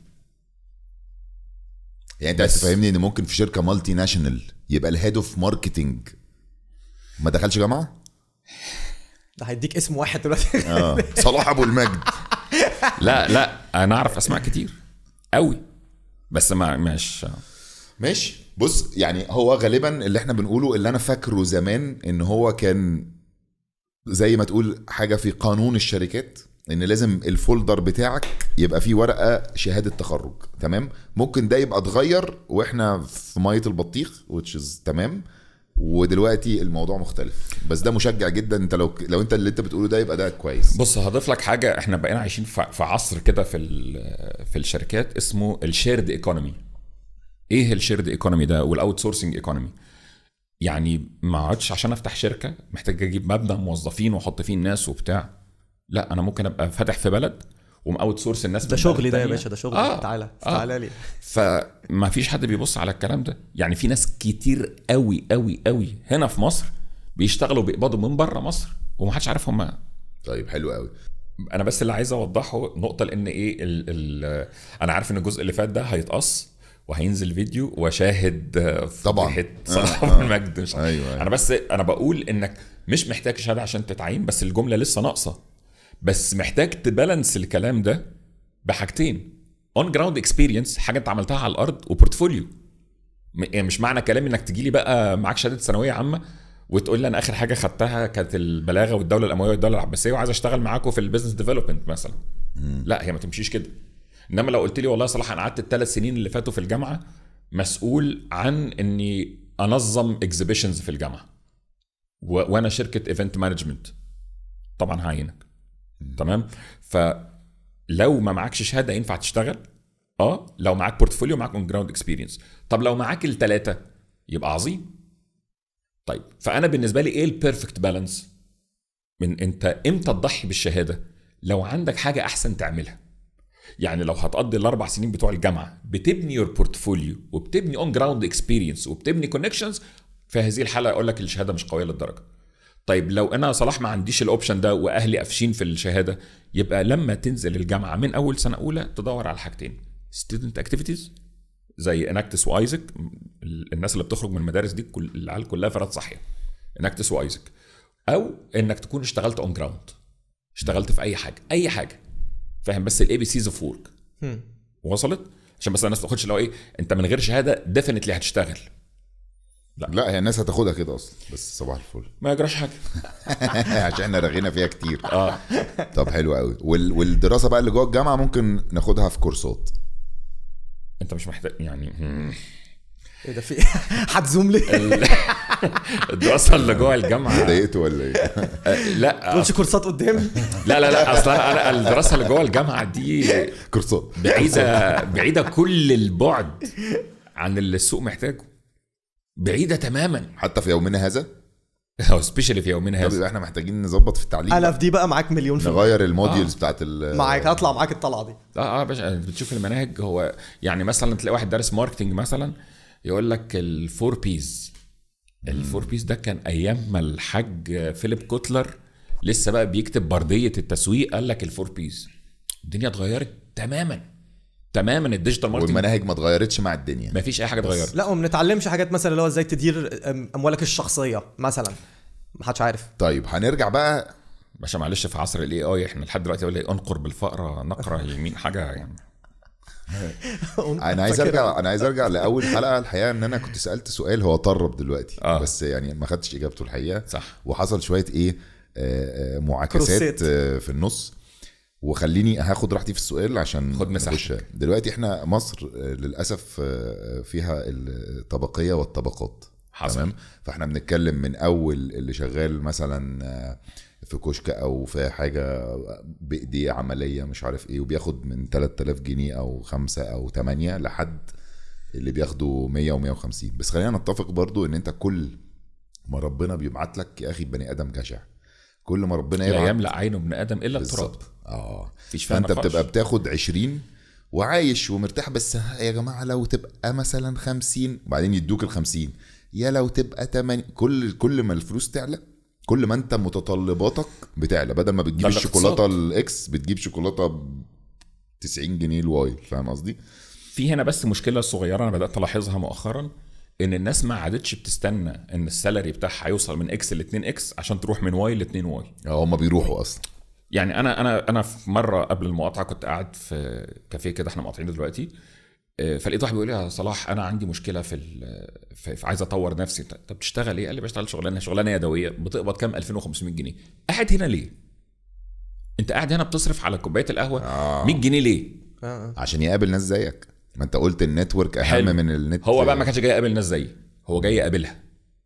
يعني انت عايز تفهمني ان ممكن في شركه مالتي ناشونال يبقى الهيد اوف ماركتنج ما دخلش جامعه؟ ده هيديك اسم واحد دلوقتي اه صلاح ابو المجد لا لا انا اعرف اسماء كتير قوي بس ما مش ماشي بص يعني هو غالبا اللي احنا بنقوله اللي انا فاكره زمان ان هو كان زي ما تقول حاجه في قانون الشركات ان لازم الفولدر بتاعك يبقى فيه ورقه شهاده تخرج تمام ممكن ده يبقى اتغير واحنا في ميه البطيخ which is تمام ودلوقتي الموضوع مختلف بس ده مشجع جدا انت لو لو انت اللي انت بتقوله ده يبقى ده كويس بص هضيف لك حاجه احنا بقينا عايشين في في عصر كده في ال- في الشركات اسمه الشيرد ايكونومي ايه الشيرد ايكونومي ده والاوت سورسنج ايكونومي يعني ما عادش عشان افتح شركه محتاج اجيب مبنى موظفين واحط فيه الناس وبتاع لا انا ممكن ابقى فاتح في بلد وماوت سورس الناس ده من شغلي بلد ده يا تانية. باشا ده شغلي آه. تعالى آه. تعالى لي فما فيش حد بيبص على الكلام ده يعني في ناس كتير قوي قوي قوي هنا في مصر بيشتغلوا بيقبضوا من بره مصر ومحدش عارف هم طيب حلو قوي انا بس اللي عايز اوضحه نقطه لان ايه ال ال انا عارف ان الجزء اللي فات ده هيتقص وهينزل فيديو وشاهد آه، طبعاً. فضيحة آه، صلاح آه. المجد مش أيوة، أيوة. انا بس انا بقول انك مش محتاج شهاده عشان تتعين بس الجمله لسه ناقصه بس محتاج تبالانس الكلام ده بحاجتين اون جراوند اكسبيرينس حاجه انت عملتها على الارض وبورتفوليو م- يعني مش معنى كلامي انك تجي لي بقى معاك شهاده ثانويه عامه وتقول لي انا اخر حاجه خدتها كانت البلاغه والدوله الامويه والدوله العباسيه وعايز اشتغل معاكم في البيزنس ديفلوبمنت مثلا لا هي ما تمشيش كده انما لو قلت لي والله يا صلاح انا قعدت الثلاث سنين اللي فاتوا في الجامعه مسؤول عن اني انظم اكزيبيشنز في الجامعه و... وانا شركه ايفنت مانجمنت طبعا هعينك تمام فلو ما معكش شهاده ينفع تشتغل اه لو معاك بورتفوليو معاك اون جراوند اكسبيرينس طب لو معاك الثلاثه يبقى عظيم طيب فانا بالنسبه لي ايه البيرفكت بالانس من انت امتى تضحي بالشهاده لو عندك حاجه احسن تعملها يعني لو هتقضي الاربع سنين بتوع الجامعه بتبني يور بورتفوليو وبتبني اون جراوند اكسبيرينس وبتبني كونكشنز في هذه الحاله اقول لك الشهاده مش قويه للدرجه طيب لو انا صلاح ما عنديش الاوبشن ده واهلي قافشين في الشهاده يبقى لما تنزل الجامعه من اول سنه اولى تدور على حاجتين ستودنت اكتيفيتيز زي اناكتس وايزك الناس اللي بتخرج من المدارس دي كل العيال كلها فرات صحيه اناكتس وايزك او انك تكون اشتغلت اون جراوند اشتغلت في اي حاجه اي حاجه فاهم بس الاي بي سيز اوف ورك هم. وصلت عشان بس الناس ما تاخدش لو ايه انت من غير شهاده ديفينتلي هتشتغل لا هي الناس هتاخدها كده اصلا بس صباح الفل ما يجراش حاجه عشان احنا رغينا فيها كتير اه طب حلو قوي وال... والدراسه بقى اللي جوه الجامعه ممكن ناخدها في كورسات انت مش محتاج يعني مم. ايه ده في هتزوم لي ال- الدراسه اللي جوه الجامعه ضايقته ولا ايه؟ آه، لا تقولش كورسات قدام لا لا لا اصلا انا الدراسه اللي جوه الجامعه دي كورسات بعيده بعيده كل البعد عن اللي السوق محتاجه بعيده تماما حتى في يومنا هذا او سبيشالي في يومنا طب هذا يبقى احنا محتاجين نظبط في التعليم انا بقى. في دي بقى معاك مليون في المية. نغير الموديولز بتاعت ال معاك هطلع معاك الطلعه دي اه اه يا باشا بتشوف المناهج هو يعني مثلا تلاقي واحد دارس ماركتنج مثلا يقول لك الفور بيز الفور بيز ده كان ايام ما الحاج فيليب كوتلر لسه بقى بيكتب برديه التسويق قال لك الفور بيز الدنيا اتغيرت تماما تماما الديجيتال ماركتنج والمناهج ما اتغيرتش مع الدنيا ما فيش اي حاجه اتغيرت لا وما بنتعلمش حاجات مثلا اللي هو ازاي تدير أم- اموالك الشخصيه مثلا ما حدش عارف طيب هنرجع بقى باشا معلش في عصر الاي اي احنا لحد دلوقتي يقول لي انقر بالفقره نقره يمين حاجه يعني انا عايز ارجع انا عايز ارجع لاول حلقه الحقيقه ان انا كنت سالت سؤال هو طرب دلوقتي آه. بس يعني ما خدتش اجابته الحقيقه صح وحصل شويه ايه آه، آه، معاكسات كروسات. آه، في النص وخليني هاخد راحتي في السؤال عشان خد مساحتك. نخش. دلوقتي احنا مصر آه، للاسف آه، فيها الطبقيه والطبقات حصل. تمام فاحنا بنتكلم من اول اللي شغال مثلا آه، في كشك او في حاجه بايديه عمليه مش عارف ايه وبياخد من 3000 جنيه او خمسة او 8 لحد اللي بياخدوا 100 و150 بس خلينا نتفق برضو ان انت كل ما ربنا بيبعت لك يا اخي بني ادم جشع كل ما ربنا لا يبعت يملا عينه ابن ادم الا التراب بالظبط اه مفيش فيها فانت نقاش. بتبقى بتاخد 20 وعايش ومرتاح بس يا جماعه لو تبقى مثلا 50 وبعدين يدوك ال 50 يا لو تبقى 8 كل كل ما الفلوس تعلى كل ما انت متطلباتك بتعلى بدل ما بتجيب ده الاقتصاد. الشوكولاته الاكس بتجيب شوكولاته ب 90 جنيه الواي فاهم قصدي؟ في هنا بس مشكله صغيره انا بدات الاحظها مؤخرا ان الناس ما عادتش بتستنى ان السالري بتاعها يوصل من اكس ل 2 اكس عشان تروح من واي ل 2 واي اه هم بيروحوا اصلا يعني انا انا انا في مره قبل المقاطعه كنت قاعد في كافيه كده احنا مقاطعين دلوقتي آه، فلقيت واحد بيقول لي يا صلاح انا عندي مشكله في, ال- في, في عايز اطور نفسي طب بتشتغل ايه؟ قال لي بشتغل شغلانه شغلانه يدويه بتقبض كام 2500 جنيه قاعد هنا ليه؟ انت قاعد هنا بتصرف على كوبايه القهوه آه. 100 جنيه ليه؟ آه، آه. عشان يقابل ناس زيك ما انت قلت النتورك اهم حلو. من النت هو بقى ما كانش جاي يقابل ناس زيي هو جاي يقابلها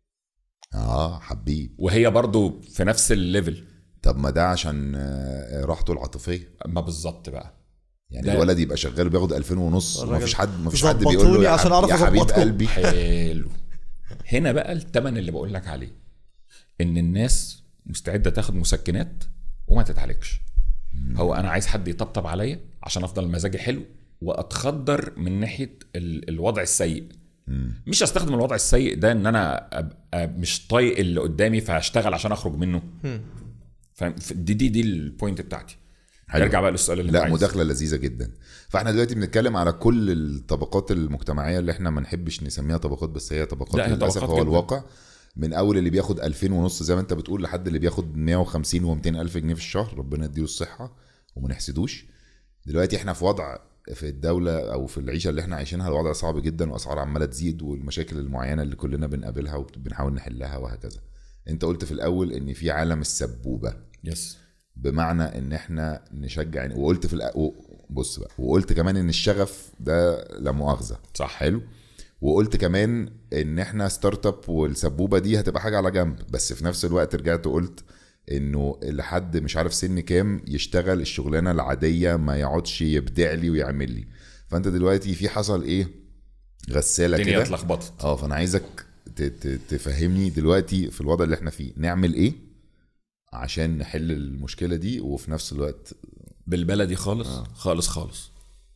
اه حبيب وهي برضو في نفس الليفل طب ما ده عشان آه، راحته العاطفيه ما بالظبط بقى يعني لا. الولد يبقى شغال وبياخد 2000 ونص الراجل ومفيش حد مفيش حد بيقول له ظبطوني يا, عشان حب- أعرف يا حبيب أظبطكم. قلبي حلو هنا بقى التمن اللي بقول لك عليه ان الناس مستعده تاخد مسكنات وما تتعالجش هو انا عايز حد يطبطب عليا عشان افضل مزاجي حلو واتخدر من ناحيه ال- الوضع السيء مش استخدم الوضع السيء ده ان انا ابقى مش طايق اللي قدامي فهشتغل عشان اخرج منه فاهم دي دي دي البوينت بتاعتي حلو. نرجع بقى للسؤال اللي لا أنت عايزه. مداخله لذيذه جدا فاحنا دلوقتي بنتكلم على كل الطبقات المجتمعيه اللي احنا ما نحبش نسميها طبقات بس هي طبقات لا، هي للاسف طبقات هو جداً. الواقع من اول اللي بياخد 2000 ونص زي ما انت بتقول لحد اللي بياخد 150 و200 الف جنيه في الشهر ربنا يديله الصحه وما نحسدوش دلوقتي احنا في وضع في الدوله او في العيشه اللي احنا عايشينها الوضع صعب جدا واسعار عماله تزيد والمشاكل المعينه اللي كلنا بنقابلها وبنحاول نحلها وهكذا انت قلت في الاول ان في عالم السبوبه يس بمعنى ان احنا نشجع وقلت في الأ... و- بص بقى وقلت كمان ان الشغف ده لا مؤاخذه صح حلو وقلت كمان ان احنا ستارت اب والسبوبه دي هتبقى حاجه على جنب بس في نفس الوقت رجعت وقلت انه لحد مش عارف سن كام يشتغل الشغلانه العاديه ما يقعدش يبدع لي ويعمل لي فانت دلوقتي في حصل ايه غساله الدنيا كده اتلخبطت اه فانا عايزك ت- ت- تفهمني دلوقتي في الوضع اللي احنا فيه نعمل ايه عشان نحل المشكله دي وفي نفس الوقت بالبلدي خالص خالص خالص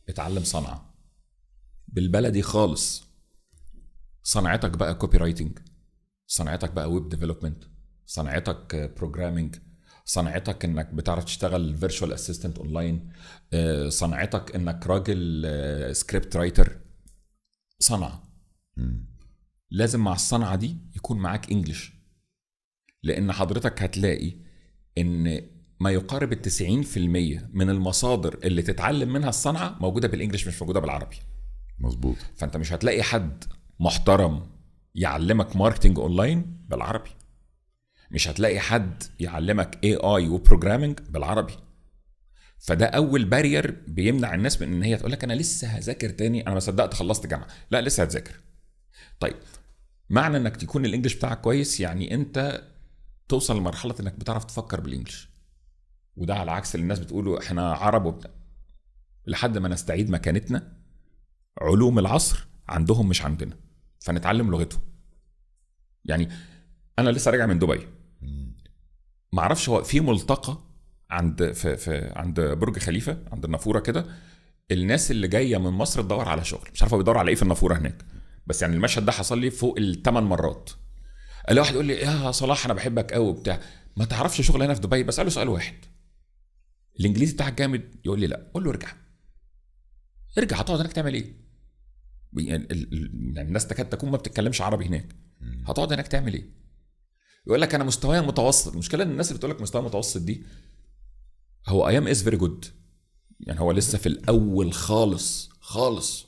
اتعلم صنعه بالبلدي خالص صنعتك بقى كوبي رايتنج صنعتك بقى ويب ديفلوبمنت صنعتك بروجرامينج صنعتك انك بتعرف تشتغل فيرتشوال اسيستنت اونلاين صنعتك انك راجل سكريبت رايتر صنعه لازم مع الصنعه دي يكون معاك انجلش لان حضرتك هتلاقي ان ما يقارب ال 90% من المصادر اللي تتعلم منها الصنعه موجوده بالانجلش مش موجوده بالعربي مظبوط فانت مش هتلاقي حد محترم يعلمك ماركتنج اونلاين بالعربي مش هتلاقي حد يعلمك اي اي وبروجرامنج بالعربي فده اول بارير بيمنع الناس من ان هي تقول لك انا لسه هذاكر تاني انا ما صدقت خلصت جامعه لا لسه هتذاكر طيب معنى انك تكون الانجليش بتاعك كويس يعني انت توصل لمرحله انك بتعرف تفكر بالانجليش وده على عكس اللي الناس بتقوله احنا عرب وبتاع لحد ما نستعيد مكانتنا علوم العصر عندهم مش عندنا فنتعلم لغتهم يعني انا لسه راجع من دبي ما اعرفش هو في ملتقى عند في, في عند برج خليفه عند النافوره كده الناس اللي جايه من مصر تدور على شغل مش عارف هو بيدور على ايه في النافوره هناك بس يعني المشهد ده حصل لي فوق الثمان مرات قال لي واحد يقول لي يا صلاح انا بحبك قوي وبتاع ما تعرفش شغل هنا في دبي بساله سؤال واحد الانجليزي بتاعك جامد يقول لي لا قول له ارجع ارجع هتقعد هناك تعمل ايه يعني ال- ال- يعني الناس تكاد تكون ما بتتكلمش عربي هناك هتقعد هناك تعمل ايه يقول لك انا مستواي متوسط المشكله ان الناس اللي بتقول لك مستوى متوسط دي هو ايام از فيري جود يعني هو لسه في الاول خالص خالص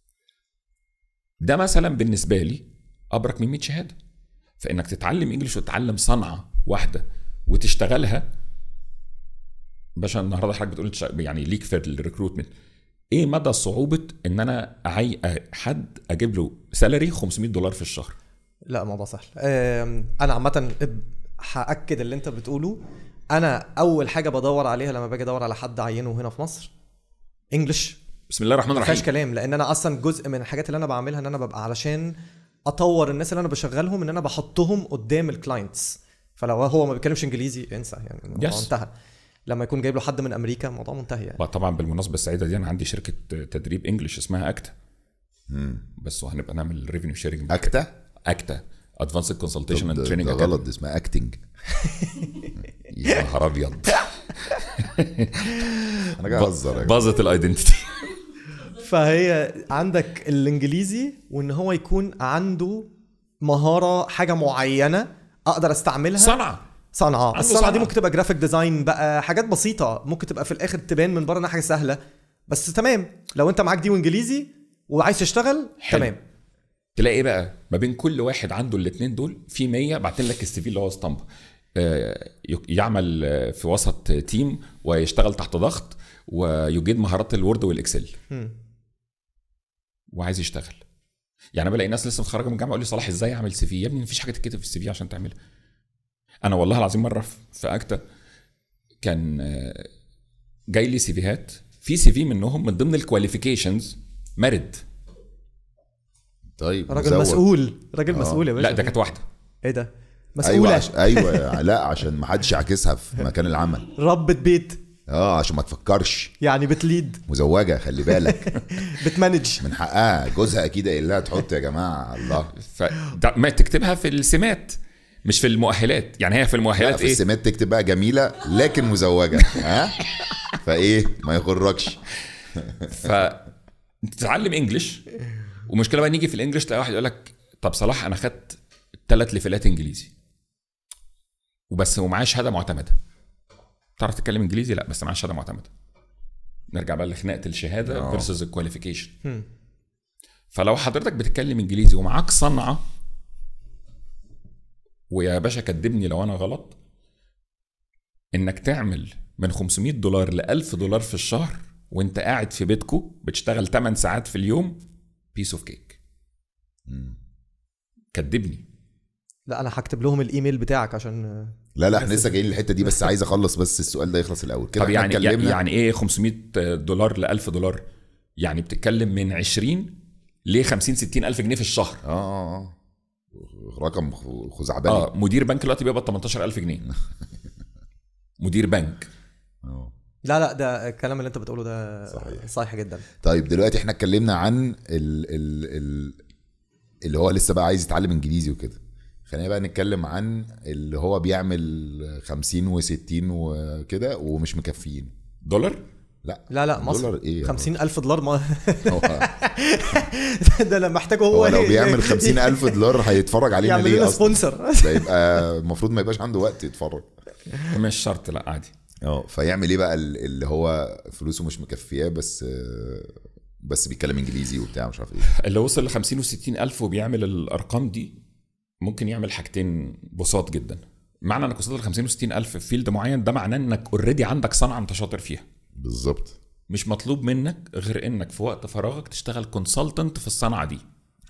ده مثلا بالنسبه لي ابرك من 100 شهاده فانك تتعلم انجلش وتتعلم صنعه واحده وتشتغلها باشا النهارده حضرتك بتقول تش- يعني ليك في الريكروتمنت ايه مدى صعوبه ان انا أعي حد اجيب له سالري 500 دولار في الشهر لا الموضوع سهل أم، انا عامه هاكد اللي انت بتقوله انا اول حاجه بدور عليها لما باجي ادور على حد اعينه هنا في مصر انجلش بسم الله الرحمن ما فيهاش الرحيم كلام لان انا اصلا جزء من الحاجات اللي انا بعملها ان انا ببقى علشان اطور الناس اللي انا بشغلهم ان انا بحطهم قدام الكلاينتس فلو هو ما بيتكلمش انجليزي انسى يعني الموضوع Yes. انتهى لما يكون جايب له حد من امريكا الموضوع منتهي يعني طبعا بالمناسبه السعيده دي انا عندي شركه تدريب انجلش اسمها اكتا بس وهنبقى نعمل ريفينيو شيرنج اكتا اكتا ادفانسد كونسلتيشن اند ده تريننج ده غلط دي اسمها اكتنج يا نهار ابيض انا جاي اهزر يا جماعة. باظت الايدنتيتي فهي عندك الانجليزي وان هو يكون عنده مهاره حاجه معينه اقدر استعملها صنعه صنعه عنده الصنعه صنعة. دي ممكن تبقى جرافيك ديزاين بقى حاجات بسيطه ممكن تبقى في الاخر تبان من بره انها حاجه سهله بس تمام لو انت معاك دي وانجليزي وعايز تشتغل حلو. تمام تلاقي ايه بقى ما بين كل واحد عنده الاثنين دول في 100 بعتين لك السي في اللي هو اسطمبه آه، ي- يعمل آه، في وسط تيم ويشتغل تحت ضغط ويجيد مهارات الوورد والاكسل مم. وعايز يشتغل يعني انا بلاقي ناس لسه متخرجه من الجامعه يقول لي صلاح ازاي اعمل سي في يا ابني مفيش حاجه تتكتب في السي في عشان تعملها انا والله العظيم مره في- في اكتا كان آه، جاي لي سي فيهات في سي في منهم من ضمن الكواليفيكيشنز مرد طيب راجل مزود. مسؤول راجل مسؤول يا باشا لا ده كانت واحده ايه ده ايوه مسؤوله عش... ايوه لا عشان ما حدش يعكسها في مكان العمل ربة بيت اه عشان ما تفكرش يعني بتليد مزوجه خلي بالك بتمانج من حقها جوزها اكيد قايل لها تحط يا جماعه الله فده ما تكتبها في السمات مش في المؤهلات يعني هي في لا المؤهلات في ايه السمات تكتب بقى جميله لكن مزوجه ها فايه ما يغركش ف تتعلم انجلش ومشكله بقى نيجي في الانجليش تلاقي واحد يقول لك طب صلاح انا خدت ثلاث ليفلات انجليزي وبس ومعاه شهاده معتمده تعرف تتكلم انجليزي لا بس معاه شهاده معتمده نرجع بقى لخناقه الشهاده آه. فيرسز الكواليفيكيشن هم. فلو حضرتك بتتكلم انجليزي ومعاك صنعه ويا باشا كدبني لو انا غلط انك تعمل من 500 دولار ل 1000 دولار في الشهر وانت قاعد في بيتكو بتشتغل 8 ساعات في اليوم بيس اوف كيك كدبني لا انا هكتب لهم الايميل بتاعك عشان لا لا احنا لسه جايين الحته دي بس عايز اخلص بس السؤال ده يخلص الاول كده طب احنا يعني اتكلمنا يعني ايه 500 دولار ل 1000 دولار يعني بتتكلم من 20 ل 50 60 الف جنيه في الشهر اه اه اه رقم خ- خزعبلي اه مدير بنك دلوقتي بيقبض 18000 جنيه مدير بنك اه لا لا ده الكلام اللي انت بتقوله ده صحيح. صحيح جدا طيب دلوقتي احنا اتكلمنا عن ال ال ال اللي هو لسه بقى عايز يتعلم انجليزي وكده خلينا بقى نتكلم عن اللي هو بيعمل 50 و60 وكده ومش مكفيين دولار لا لا لا مصر دولار ايه 50 ألف دولار ما هو, ده انا محتاجه هو هو لو إيه؟ بيعمل 50 الف دولار هيتفرج علينا يعمل ليه لنا اصلا سبونسر ده يبقى المفروض ما يبقاش عنده وقت يتفرج مش شرط لا عادي اه فيعمل ايه بقى ال- اللي هو فلوسه مش مكفياه بس بس بيتكلم انجليزي وبتاع مش عارف ايه اللي وصل ل 50 و60 الف وبيعمل الارقام دي ممكن يعمل حاجتين بساط جدا معنى انك وصلت ل 50 و60 الف في فيلد معين ده معناه انك اوريدي عندك صنعه انت شاطر فيها بالظبط مش مطلوب منك غير انك في وقت فراغك تشتغل كونسلتنت في الصنعه دي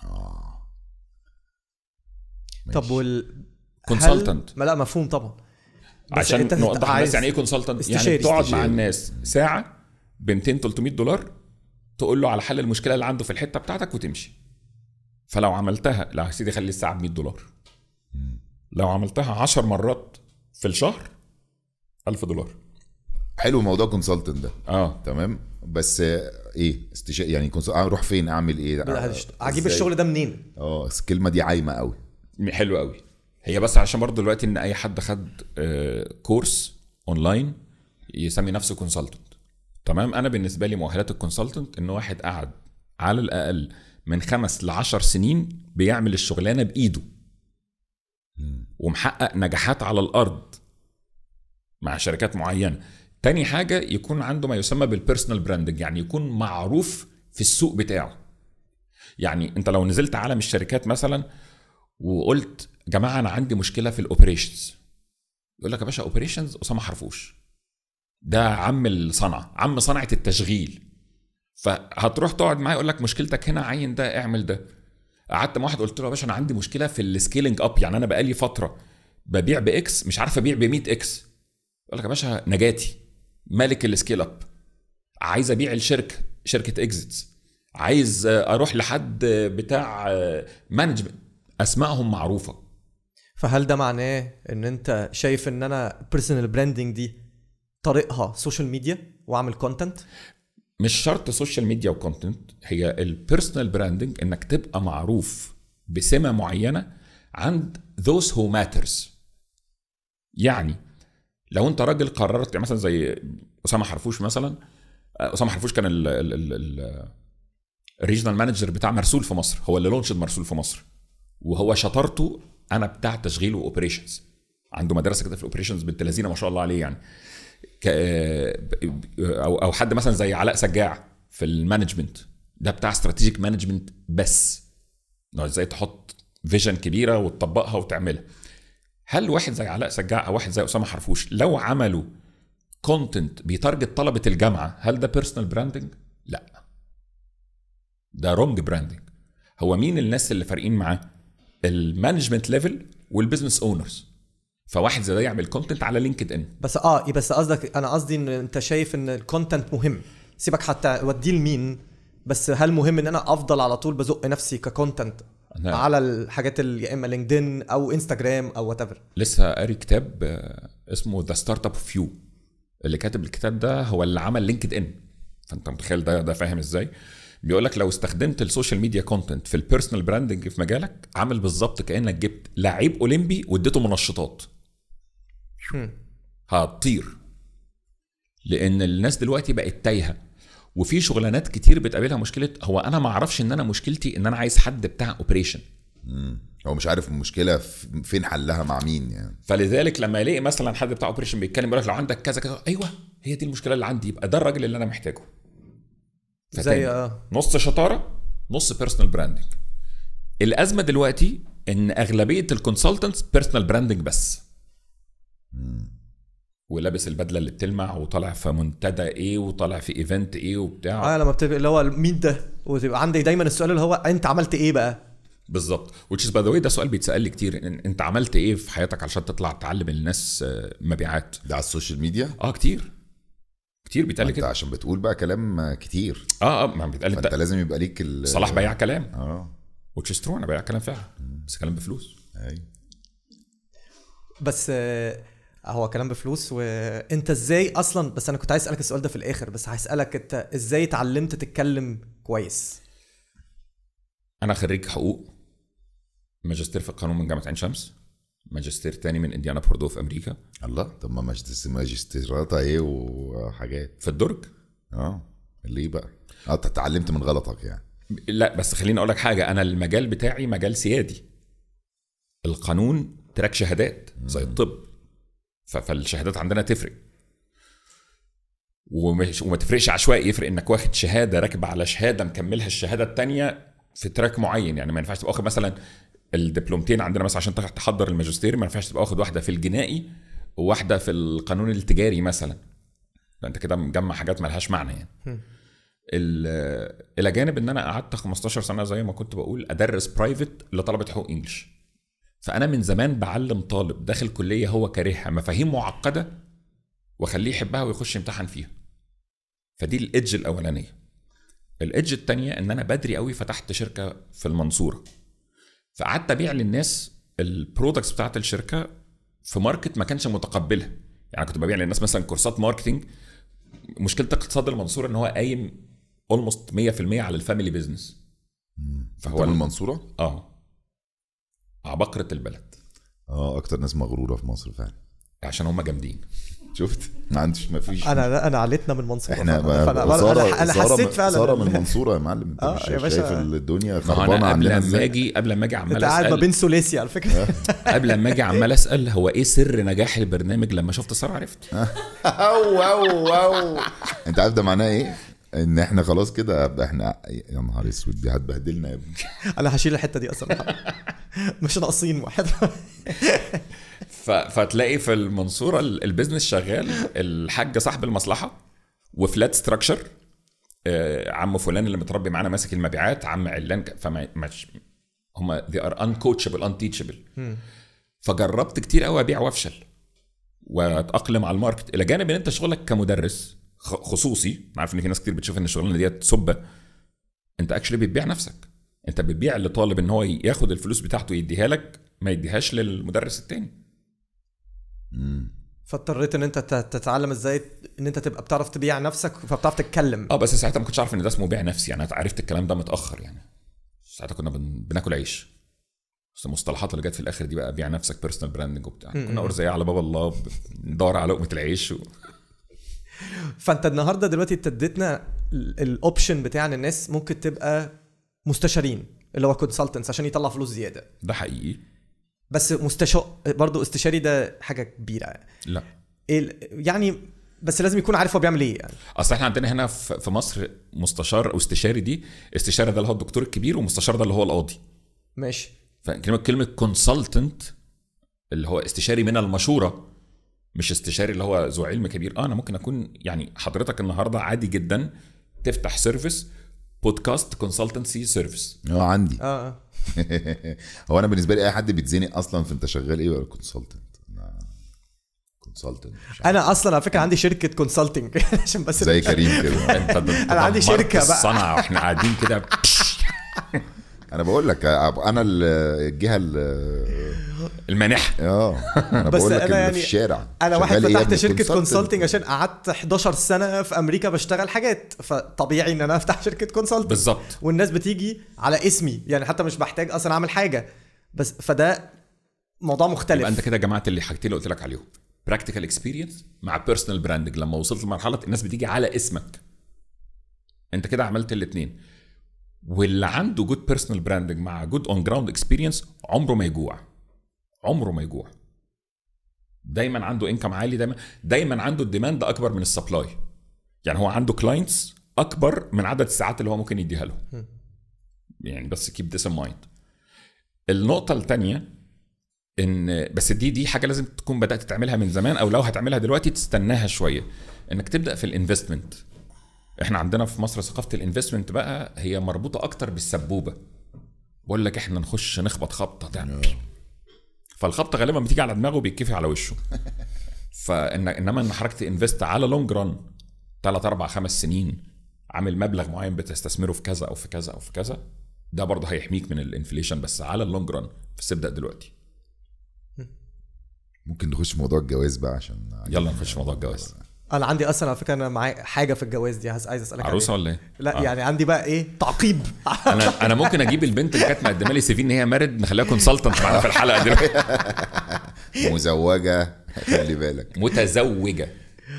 طب وال Consultant. هل- ما لا مفهوم طبعا بس عشان أنت نوضح عايز الناس يعني ايه كونسلتنت يعني استشاري. تقعد مع استشاري. الناس ساعه ب 200 300 دولار تقول له على حل المشكله اللي عنده في الحته بتاعتك وتمشي فلو عملتها لا يا سيدي خلي الساعه ب 100 دولار لو عملتها 10 مرات في الشهر 1000 دولار حلو موضوع كونسلتنت ده اه تمام بس آه، ايه استشاء يعني كونسل... اروح فين اعمل ايه آه، هجيب إزاي؟ الشغل ده منين اه بس الكلمه دي عايمه قوي حلو قوي هي بس عشان برضه دلوقتي ان اي حد خد آه، كورس اونلاين يسمي نفسه كونسلتنت تمام انا بالنسبه لي مؤهلات الكونسلتنت ان واحد قعد على الاقل من خمس لعشر سنين بيعمل الشغلانه بايده ومحقق نجاحات على الارض مع شركات معينه تاني حاجه يكون عنده ما يسمى بالبيرسونال براندنج يعني يكون معروف في السوق بتاعه يعني انت لو نزلت عالم الشركات مثلا وقلت جماعه انا عندي مشكله في الاوبريشنز يقول لك يا باشا اوبريشنز اسامه حرفوش ده عم الصنعه عم صنعه التشغيل فهتروح تقعد معاه يقول لك مشكلتك هنا عين ده اعمل ده قعدت مع واحد قلت له يا باشا انا عندي مشكله في السكيلينج اب يعني انا بقالي فتره ببيع باكس مش عارف ابيع ب 100 اكس يقول لك يا باشا نجاتي ملك السكيل اب عايز ابيع الشركه شركه اكزيتس عايز اروح لحد بتاع مانجمنت اسمائهم معروفه فهل ده معناه ان انت شايف ان انا بيرسونال براندنج دي طريقها سوشيال ميديا واعمل كونتنت مش شرط سوشيال ميديا وكونتنت هي البيرسونال براندنج انك تبقى معروف بسمه معينه عند those who matters يعني لو انت راجل قررت يعني مثلا زي اسامه حرفوش مثلا اسامه حرفوش كان ال ال ال ال الريجنال مانجر بتاع مرسول في مصر هو اللي لونشد مرسول في مصر وهو شطارته انا بتاع تشغيل واوبريشنز عنده مدرسه كده في الاوبريشنز بنت لذينه ما شاء الله عليه يعني ك... او او حد مثلا زي علاء سجاع في المانجمنت ده بتاع استراتيجيك مانجمنت بس انه ازاي تحط فيجن كبيره وتطبقها وتعملها هل واحد زي علاء سجاع او واحد زي اسامه حرفوش لو عملوا كونتنت بيتارجت طلبه الجامعه هل ده بيرسونال براندنج لا ده رونج براندنج هو مين الناس اللي فارقين معاه المانجمنت ليفل والبزنس اونرز فواحد زي ده يعمل كونتنت على لينكد ان بس اه إيه بس قصدك انا قصدي ان انت شايف ان الكونتنت مهم سيبك حتى وديه لمين بس هل مهم ان انا افضل على طول بزق نفسي ككونتنت أنا- على الحاجات اللي يا اما لينكدين او انستجرام او وات ايفر لسه قاري كتاب آه، اسمه ذا ستارت اب اوف يو اللي كاتب الكتاب ده هو اللي عمل لينكد ان فانت متخيل ده ده فاهم ازاي بيقول لك لو استخدمت السوشيال ميديا كونتنت في البيرسونال براندنج في مجالك عامل بالظبط كانك جبت لعيب اولمبي واديته منشطات هتطير لان الناس دلوقتي بقت تايهه وفي شغلانات كتير بتقابلها مشكله هو انا ما اعرفش ان انا مشكلتي ان انا عايز حد بتاع اوبريشن هو مش عارف المشكله ف- فين حلها مع مين يعني فلذلك لما يلاقي مثلا حد بتاع اوبريشن بيتكلم يقول لك لو عندك كذا كذا ايوه هي دي المشكله اللي عندي يبقى ده الراجل اللي انا محتاجه زي فتاني، اه نص شطاره نص بيرسونال براندنج الازمه دلوقتي ان اغلبيه الكونسلتنتس بيرسونال براندنج بس ولابس البدله اللي بتلمع وطالع في منتدى ايه وطالع في ايفنت ايه وبتاع اه لما بتبقى اللي هو مين ده وتبقى عندي دايما السؤال اللي هو انت عملت ايه بقى بالظبط which is by the way ده سؤال بيتسال لي كتير إن انت عملت ايه في حياتك علشان تطلع تعلم الناس آه، مبيعات ده على السوشيال ميديا اه كتير كتير بيتقال لي انت كده عشان بتقول بقى كلام كتير اه اه ما بيتقال فانت انت لازم يبقى ليك ال صلاح بياع كلام اه which is true انا بياع كلام فعلا بس كلام بفلوس ايوه بس آه، هو كلام بفلوس وانت ازاي اصلا بس انا كنت عايز اسالك السؤال ده في الاخر بس هسالك انت ازاي اتعلمت تتكلم كويس انا خريج حقوق ماجستير في القانون من جامعه عين شمس ماجستير تاني من انديانا بوردو في امريكا الله طب ما ماجستير ماجستيرات ايه وحاجات في الدرج اه ليه بقى؟ اه أنت اتعلمت من غلطك يعني لا بس خليني اقول لك حاجه انا المجال بتاعي مجال سيادي القانون تراك شهادات زي الطب ف- فالشهادات عندنا تفرق ومش وما تفرقش عشوائي يفرق انك واخد شهاده راكب على شهاده مكملها الشهاده التانية في تراك معين يعني ما ينفعش تبقى واخد مثلا الدبلومتين عندنا مثلا عشان تخ- تحضر الماجستير ما ينفعش تبقى واخد واحده في الجنائي وواحده في القانون التجاري مثلا ده انت كده مجمع حاجات ملهاش معنى يعني ال- الى جانب ان انا قعدت 15 سنه زي ما كنت بقول ادرس برايفت لطلبه حقوق انجلش فانا من زمان بعلم طالب داخل كليه هو كارهها مفاهيم معقده واخليه يحبها ويخش يمتحن فيها فدي الايدج الاولانيه الايدج الثانيه ان انا بدري قوي فتحت شركه في المنصوره فقعدت ابيع للناس البرودكتس بتاعت الشركه في ماركت ما كانش متقبلها يعني كنت ببيع للناس مثلا كورسات ماركتنج مشكله اقتصاد المنصوره ان هو قايم اولموست 100% على الفاميلي بزنس هو فهو من المنصوره؟ اه عبقرة البلد اه اكتر ناس مغروره في مصر فعلا عشان هم جامدين شفت؟ ما عندش ما فيش انا لا انا عائلتنا من المنصوره احنا فأنا- فأنا- بقى أنا- ساره انا, أنا ساره حسيت فعلا ساره من المنصوره يا معلم انت آه، مش يا باشا. شايف الدنيا ما هو خربانه انا قبل عندنا ما ازاي اجي قبل ما اجي عمال انت قاعد ما اسال بين ثلاثي على فكره قبل ما اجي عمال اسال هو ايه سر نجاح البرنامج لما شفت ساره عرفت او او او انت عارف ده معناه ايه؟ ان احنا خلاص كده احنا يا نهار اسود دي هتبهدلنا يا ابني انا هشيل الحته دي اصلا مش ناقصين واحد ف... فتلاقي في المنصوره ال- البيزنس شغال الحاج صاحب المصلحه وفلات ستراكشر عم فلان اللي متربي معانا ماسك المبيعات عم علان ك- فما مش هم they are uncoachable unteachable فجربت كتير قوي ابيع وافشل واتاقلم على الماركت الى جانب ان انت شغلك كمدرس خ- خصوصي أنا عارف ان في ناس كتير بتشوف ان الشغلانه ديت سبه انت اكشلي بتبيع نفسك انت بتبيع لطالب ان هو ياخد الفلوس بتاعته يديها لك ما يديهاش للمدرس التاني فاضطريت ان انت ت- تتعلم ازاي ان انت تبقى بتعرف تبيع نفسك فبتعرف تتكلم اه بس ساعتها ما كنتش عارف ان ده اسمه بيع نفسي يعني انا عرفت الكلام ده متاخر يعني ساعتها كنا بن... بناكل عيش بس المصطلحات اللي جت في الاخر دي بقى بيع نفسك بيرسونال براندنج وبتاع كنا ارزاقيه على باب الله بندور على لقمه العيش و... فانت النهارده دلوقتي انت اديتنا ال- الاوبشن بتاع ان الناس ممكن تبقى مستشارين اللي هو كونسلتنس عشان يطلع فلوس زياده ده حقيقي بس مستشار برضه استشاري ده حاجه كبيره لا ايه ال- يعني بس لازم يكون عارف هو بيعمل ايه يعني اصل احنا عندنا هنا في في مصر مستشار او استشاري دي استشاري ده اللي هو الدكتور الكبير ومستشار ده اللي هو القاضي ماشي فكلمه كلمه كونسلتنت اللي هو استشاري من المشوره مش استشاري اللي هو ذو علم كبير اه انا ممكن اكون يعني حضرتك النهارده عادي جدا تفتح سيرفيس بودكاست كونسلتنسي سيرفيس اه عندي اه آه. هو انا بالنسبه لي اي حد بيتزنق اصلا في انت شغال ايه كونسلتنت كونسلتنت انا اصلا على فكره عندي شركه كونسلتنج عشان بس زي كريم كده انت د- أنا عندي دمرت شركة بقى. الصنعه واحنا قاعدين كده انا بقول لك انا ال- الجهه ال- المانحه اه انا بس بقول لك أنا اللي يعني في الشارع انا واحد شغال إيه يا فتحت ابني؟ شركه consultant. كونسلتنج عشان قعدت 11 سنه في امريكا بشتغل حاجات فطبيعي ان انا افتح شركه كونسلتنج بالظبط والناس بتيجي على اسمي يعني حتى مش بحتاج اصلا اعمل حاجه بس فده موضوع مختلف يبقى انت كده جمعت اللي حاجتين اللي قلت لك عليهم براكتيكال اكسبيرينس مع بيرسونال براندنج لما وصلت لمرحله الناس بتيجي على اسمك انت كده عملت الاثنين واللي عنده جود بيرسونال براندنج مع جود اون جراوند اكسبيرينس عمره ما يجوع عمره ما يجوع دايما عنده انكم عالي دايما دايما عنده الديماند اكبر من السبلاي يعني هو عنده كلاينتس اكبر من عدد الساعات اللي هو ممكن يديها لهم يعني بس كيب ذس ان مايند النقطه الثانيه ان بس دي دي حاجه لازم تكون بدات تعملها من زمان او لو هتعملها دلوقتي تستناها شويه انك تبدا في الانفستمنت احنا عندنا في مصر ثقافه الانفستمنت بقى هي مربوطه اكتر بالسبوبه بقول لك احنا نخش نخبط خبطه تعمل فالخبطه غالبا بتيجي على دماغه وبيتكفي على وشه فان انما ان حضرتك تنفست على لونج ران 3 4 5 سنين عامل مبلغ معين بتستثمره في كذا او في كذا او في كذا ده برضه هيحميك من الانفليشن بس على اللونج ران بس ابدا دلوقتي ممكن نخش في موضوع الجواز بقى عشان يلا نخش في موضوع الجواز انا عندي اصلا على فكره انا معايا حاجه في الجواز دي عايز عايز اسالك عروسه عليها. ولا ايه؟ لا آه. يعني عندي بقى ايه تعقيب انا انا ممكن اجيب البنت اللي كانت مقدمه لي سي في ان هي مارد نخليها كونسلتنت معانا في الحلقه دي مزوجه خلي بالك متزوجه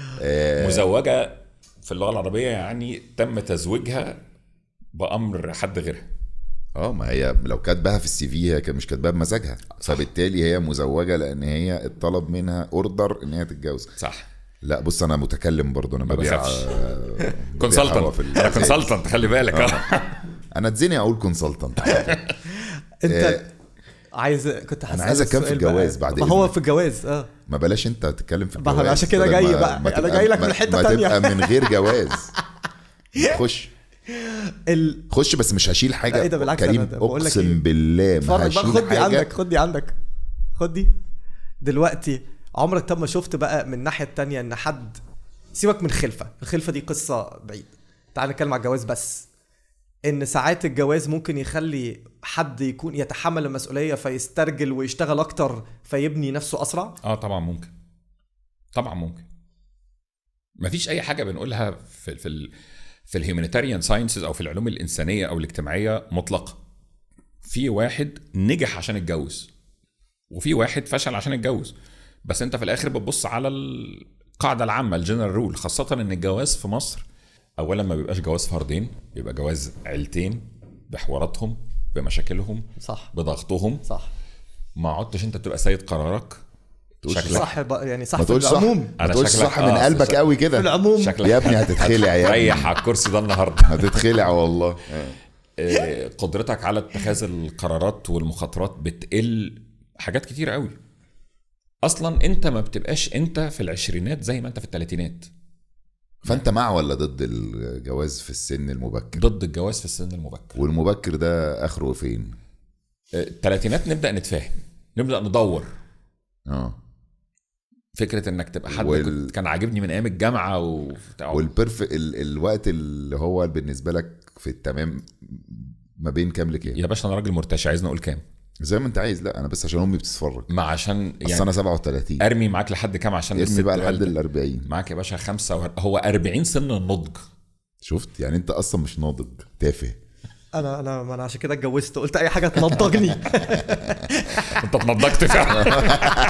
مزوجه في اللغه العربيه يعني تم تزويجها بامر حد غيرها اه ما هي لو كاتباها في السي في هي كان مش كاتباها بمزاجها فبالتالي هي مزوجه لان هي اتطلب منها اوردر ان هي تتجوز صح لا بص انا متكلم برضو انا ما ببيع بخافش. آه، ببيع هوا كونسلتنت في انا ال- كونسلتنت خلي بالك اه انا اتزني اقول كونسلتنت انت عايز كنت أنا عايز أتكلم في الجواز بعد ما هو إذنك. في الجواز اه ما بلاش انت تتكلم في ما الجواز أنا عشان كده بدل جاي ما- بقى. ما أنا تبقى- جاي لك من ما- حتة ما تانية. تبقى من غير جواز خش ال... خش بس مش هشيل لا، حاجه ايه ده بالعكس كريم أنا ده بقول لك اقسم إيه؟ بالله ما اتفرج بقى هشيل خد دي حاجه عندك خد دي عندك خد دي دلوقتي عمرك طب ما شفت بقى من الناحيه التانية ان حد سيبك من خلفه الخلفه دي قصه بعيد تعال نتكلم على الجواز بس ان ساعات الجواز ممكن يخلي حد يكون يتحمل المسؤوليه فيسترجل ويشتغل اكتر فيبني نفسه اسرع اه طبعا ممكن طبعا ممكن مفيش اي حاجه بنقولها في في ال في الهيومانيتاريان ساينسز او في العلوم الانسانيه او الاجتماعيه مطلقه في واحد نجح عشان يتجوز وفي واحد فشل عشان يتجوز بس انت في الاخر بتبص على القاعده العامه الجنرال رول خاصه ان الجواز في مصر اولا ما بيبقاش جواز فردين بيبقى جواز عيلتين بحواراتهم بمشاكلهم صح بضغطهم صح ما عدتش انت بتبقى سيد قرارك شكلك صح بقى يعني صح ما في تقولش صح العموم ما أنا تقولش شكلك- صح من آه، قلبك شك- قوي في كده العموم شكلك يا ابني هتتخلع يا ابني ريح على الكرسي ده النهارده هتتخلع والله آه، قدرتك على اتخاذ القرارات والمخاطرات بتقل حاجات كتير قوي اصلا انت ما بتبقاش انت في العشرينات زي ما انت في الثلاثينات فانت مع ولا ضد الجواز في السن المبكر ضد الجواز في السن المبكر والمبكر ده اخره فين آه، الثلاثينات نبدا نتفاهم نبدا ندور اه فكره انك تبقى حد وال- كنت كان عاجبني من ايام الجامعه وبتاع والبرف ال... الوقت اللي هو بالنسبه لك في التمام ما بين كام لكام يا باشا انا راجل مرتشي عايز نقول كام زي ما انت عايز لا انا بس عشان امي بتتفرج ما عشان اصل يعني انا 37 ارمي معاك لحد كام عشان ارمي الست بقى لحد والدة. ال 40 معاك يا باشا خمسة و... هو 40 سن النضج شفت يعني انت اصلا مش ناضج تافه انا انا ما انا عشان كده اتجوزت قلت اي حاجه تنضجني انت اتنضجت فعلا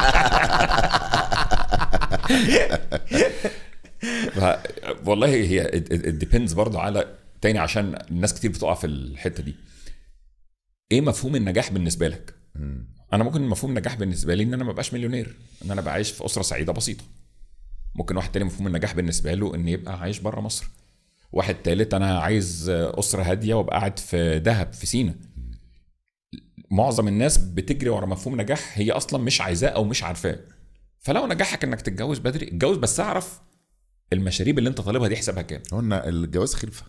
ف- والله هي ديبيندز برضه على تاني عشان الناس كتير بتقع في الحته دي ايه مفهوم النجاح بالنسبه لك انا ممكن مفهوم النجاح بالنسبه لي ان انا ما ابقاش مليونير ان انا بعيش في اسره سعيده بسيطه ممكن واحد تاني مفهوم النجاح بالنسبه له ان يبقى عايش بره مصر واحد تالت انا عايز اسره هاديه وابقى قاعد في دهب في سينا معظم الناس بتجري ورا مفهوم نجاح هي اصلا مش عايزاه او مش عارفاه فلو نجاحك انك تتجوز بدري اتجوز بس اعرف المشاريب اللي انت طالبها دي حسابها كام قلنا الجواز خلفه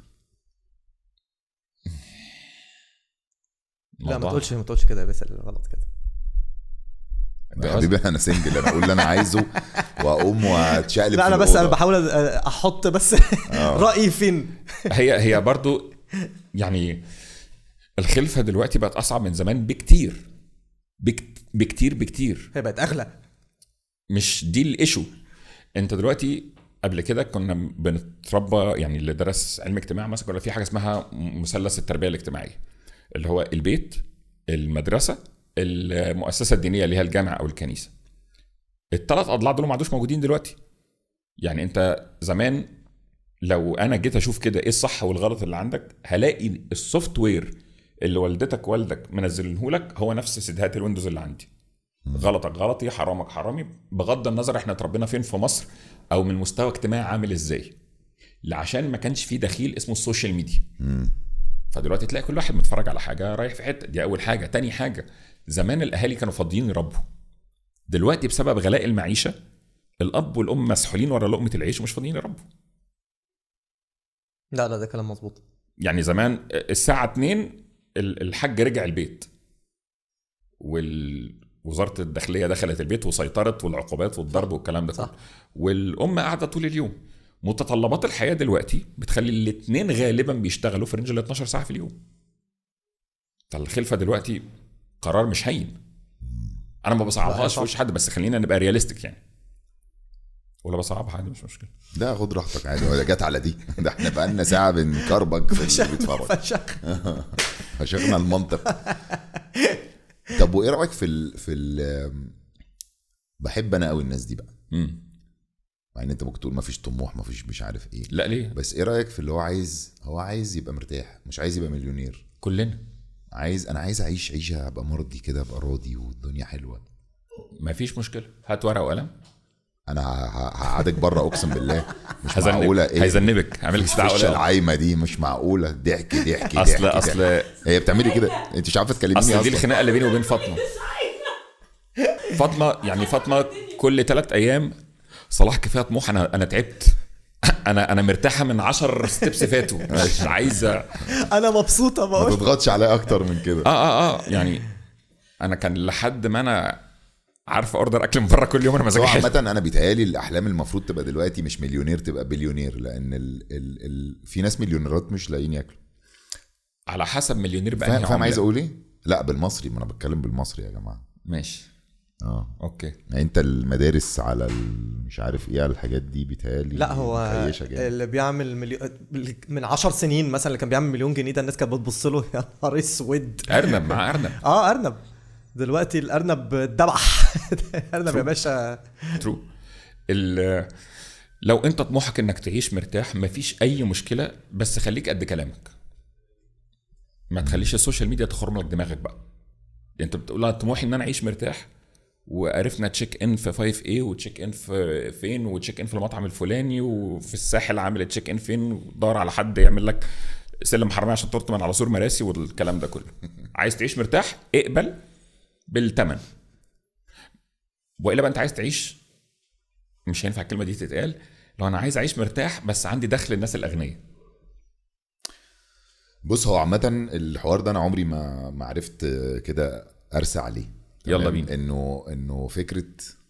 لا ما الموضوع- تقولش ما تقولش كده يا باسل غلط كده يا جواز- حبيبي انا سنجل انا اقول اللي انا عايزه واقوم واتشقلب لا في انا بس انا الأوضة. بحاول أ- احط بس رايي فين هي هي برضو يعني الخلفه دلوقتي بقت اصعب من زمان بكتير بكت- بكتير بكتير هي بقت اغلى مش دي الايشو انت دلوقتي قبل كده كنا بنتربى يعني اللي درس علم اجتماع مثلا كنا في حاجه اسمها مثلث التربيه الاجتماعيه اللي هو البيت المدرسه المؤسسه الدينيه اللي هي الجامع او الكنيسه الثلاث اضلاع دول ما عادوش موجودين دلوقتي يعني انت زمان لو انا جيت اشوف كده ايه الصح والغلط اللي عندك هلاقي السوفت وير اللي والدتك والدك منزلينه لك هو نفس سيدهات الويندوز اللي عندي غلطك غلطي حرامك حرامي بغض النظر احنا اتربينا فين في مصر او من مستوى اجتماعي عامل ازاي عشان ما كانش في دخيل اسمه السوشيال ميديا فدلوقتي تلاقي كل واحد متفرج على حاجه رايح في حته دي اول حاجه تاني حاجه زمان الاهالي كانوا فاضيين يربوا دلوقتي بسبب غلاء المعيشه الاب والام مسحولين ورا لقمه العيش ومش فاضيين يربوا لا لا ده كلام مظبوط يعني زمان الساعة 2 ال- الحاج رجع البيت ووزارة الداخلية دخلت البيت وسيطرت والعقوبات والضرب والكلام ده صح. كله والأم قاعدة طول اليوم متطلبات الحياة دلوقتي بتخلي الاتنين غالبا بيشتغلوا في رينج ال 12 ساعة في اليوم فالخلفة دلوقتي قرار مش هين انا ما بصعبهاش في صعب. وش حد بس خلينا نبقى رياليستيك يعني ولا بصعبها عادي مش مشكله ده خد راحتك عادي ولا جت على دي ده احنا بقالنا ساعه بنكربج في اللي بيتفرج فشخ فشيخنا المنطق طب وايه رايك في ال في ال بحب انا قوي الناس دي بقى امم مع ان انت ممكن تقول مفيش طموح مفيش مش عارف ايه لا ليه بس ايه رايك في اللي هو عايز هو عايز يبقى مرتاح مش عايز يبقى مليونير كلنا عايز انا عايز اعيش عيشه ابقى مرضي كده ابقى راضي والدنيا حلوه ما فيش مشكله هات ورقه وقلم انا ه- ه- هقعدك بره اقسم بالله مش هيذنب- معقوله ايه هيذنبك هعمل لك استدعاء الفشه ولا العايمه دي مش معقوله ضحك ضحك اصل ضحك اصل ضحك. هي بتعملي كده انت مش عارفه تكلميني اصل دي اصلا الخناقه اللي بيني وبين فاطمه فاطمه يعني فاطمه كل ثلاث ايام صلاح كفايه طموح انا انا تعبت انا انا مرتاحه من 10 ستيبس فاتوا مش عايزه انا مبسوطه ما بقول تضغطش عليا اكتر من كده اه اه اه يعني انا كان لحد ما انا عارف اوردر اكل من بره كل يوم انا بس هو مزاجي حلو عامة انا بيتهيألي الاحلام المفروض تبقى دلوقتي مش مليونير تبقى بليونير لان ال ال ال في ناس مليونيرات مش لاقيين ياكلوا على حسب مليونير بقى فاهم فاهم عايز اقول ايه؟ لا بالمصري ما انا بتكلم بالمصري يا جماعه ماشي اه اوكي يعني انت المدارس على ال- مش عارف ايه على الحاجات دي بيتهيألي لا هو مخيشة جامد. اللي بيعمل مليون من 10 سنين مثلا اللي كان بيعمل مليون جنيه ده الناس كانت بتبص له يا نهار اسود ارنب مع ارنب اه ارنب دلوقتي الارنب اتذبح ارنب يا باشا ترو ال- لو انت طموحك انك تعيش مرتاح مفيش اي مشكله بس خليك قد كلامك ما تخليش السوشيال ميديا تخرم لك دماغك بقى انت بتقول أنا طموحي ان انا اعيش مرتاح وعرفنا تشيك ان في 5 a وتشيك ان في فين وتشيك ان في المطعم الفلاني وفي الساحل عامل تشيك ان فين ودور على حد يعمل لك سلم حرامية عشان تنط من على سور مراسي والكلام ده كله عايز تعيش مرتاح اقبل بالثمن والا بقى انت عايز تعيش مش هينفع الكلمه دي تتقال لو انا عايز اعيش مرتاح بس عندي دخل الناس الاغنياء بص هو عامة الحوار ده انا عمري ما ما عرفت كده ارسى عليه يلا تمام؟ بينا. انه انه فكرة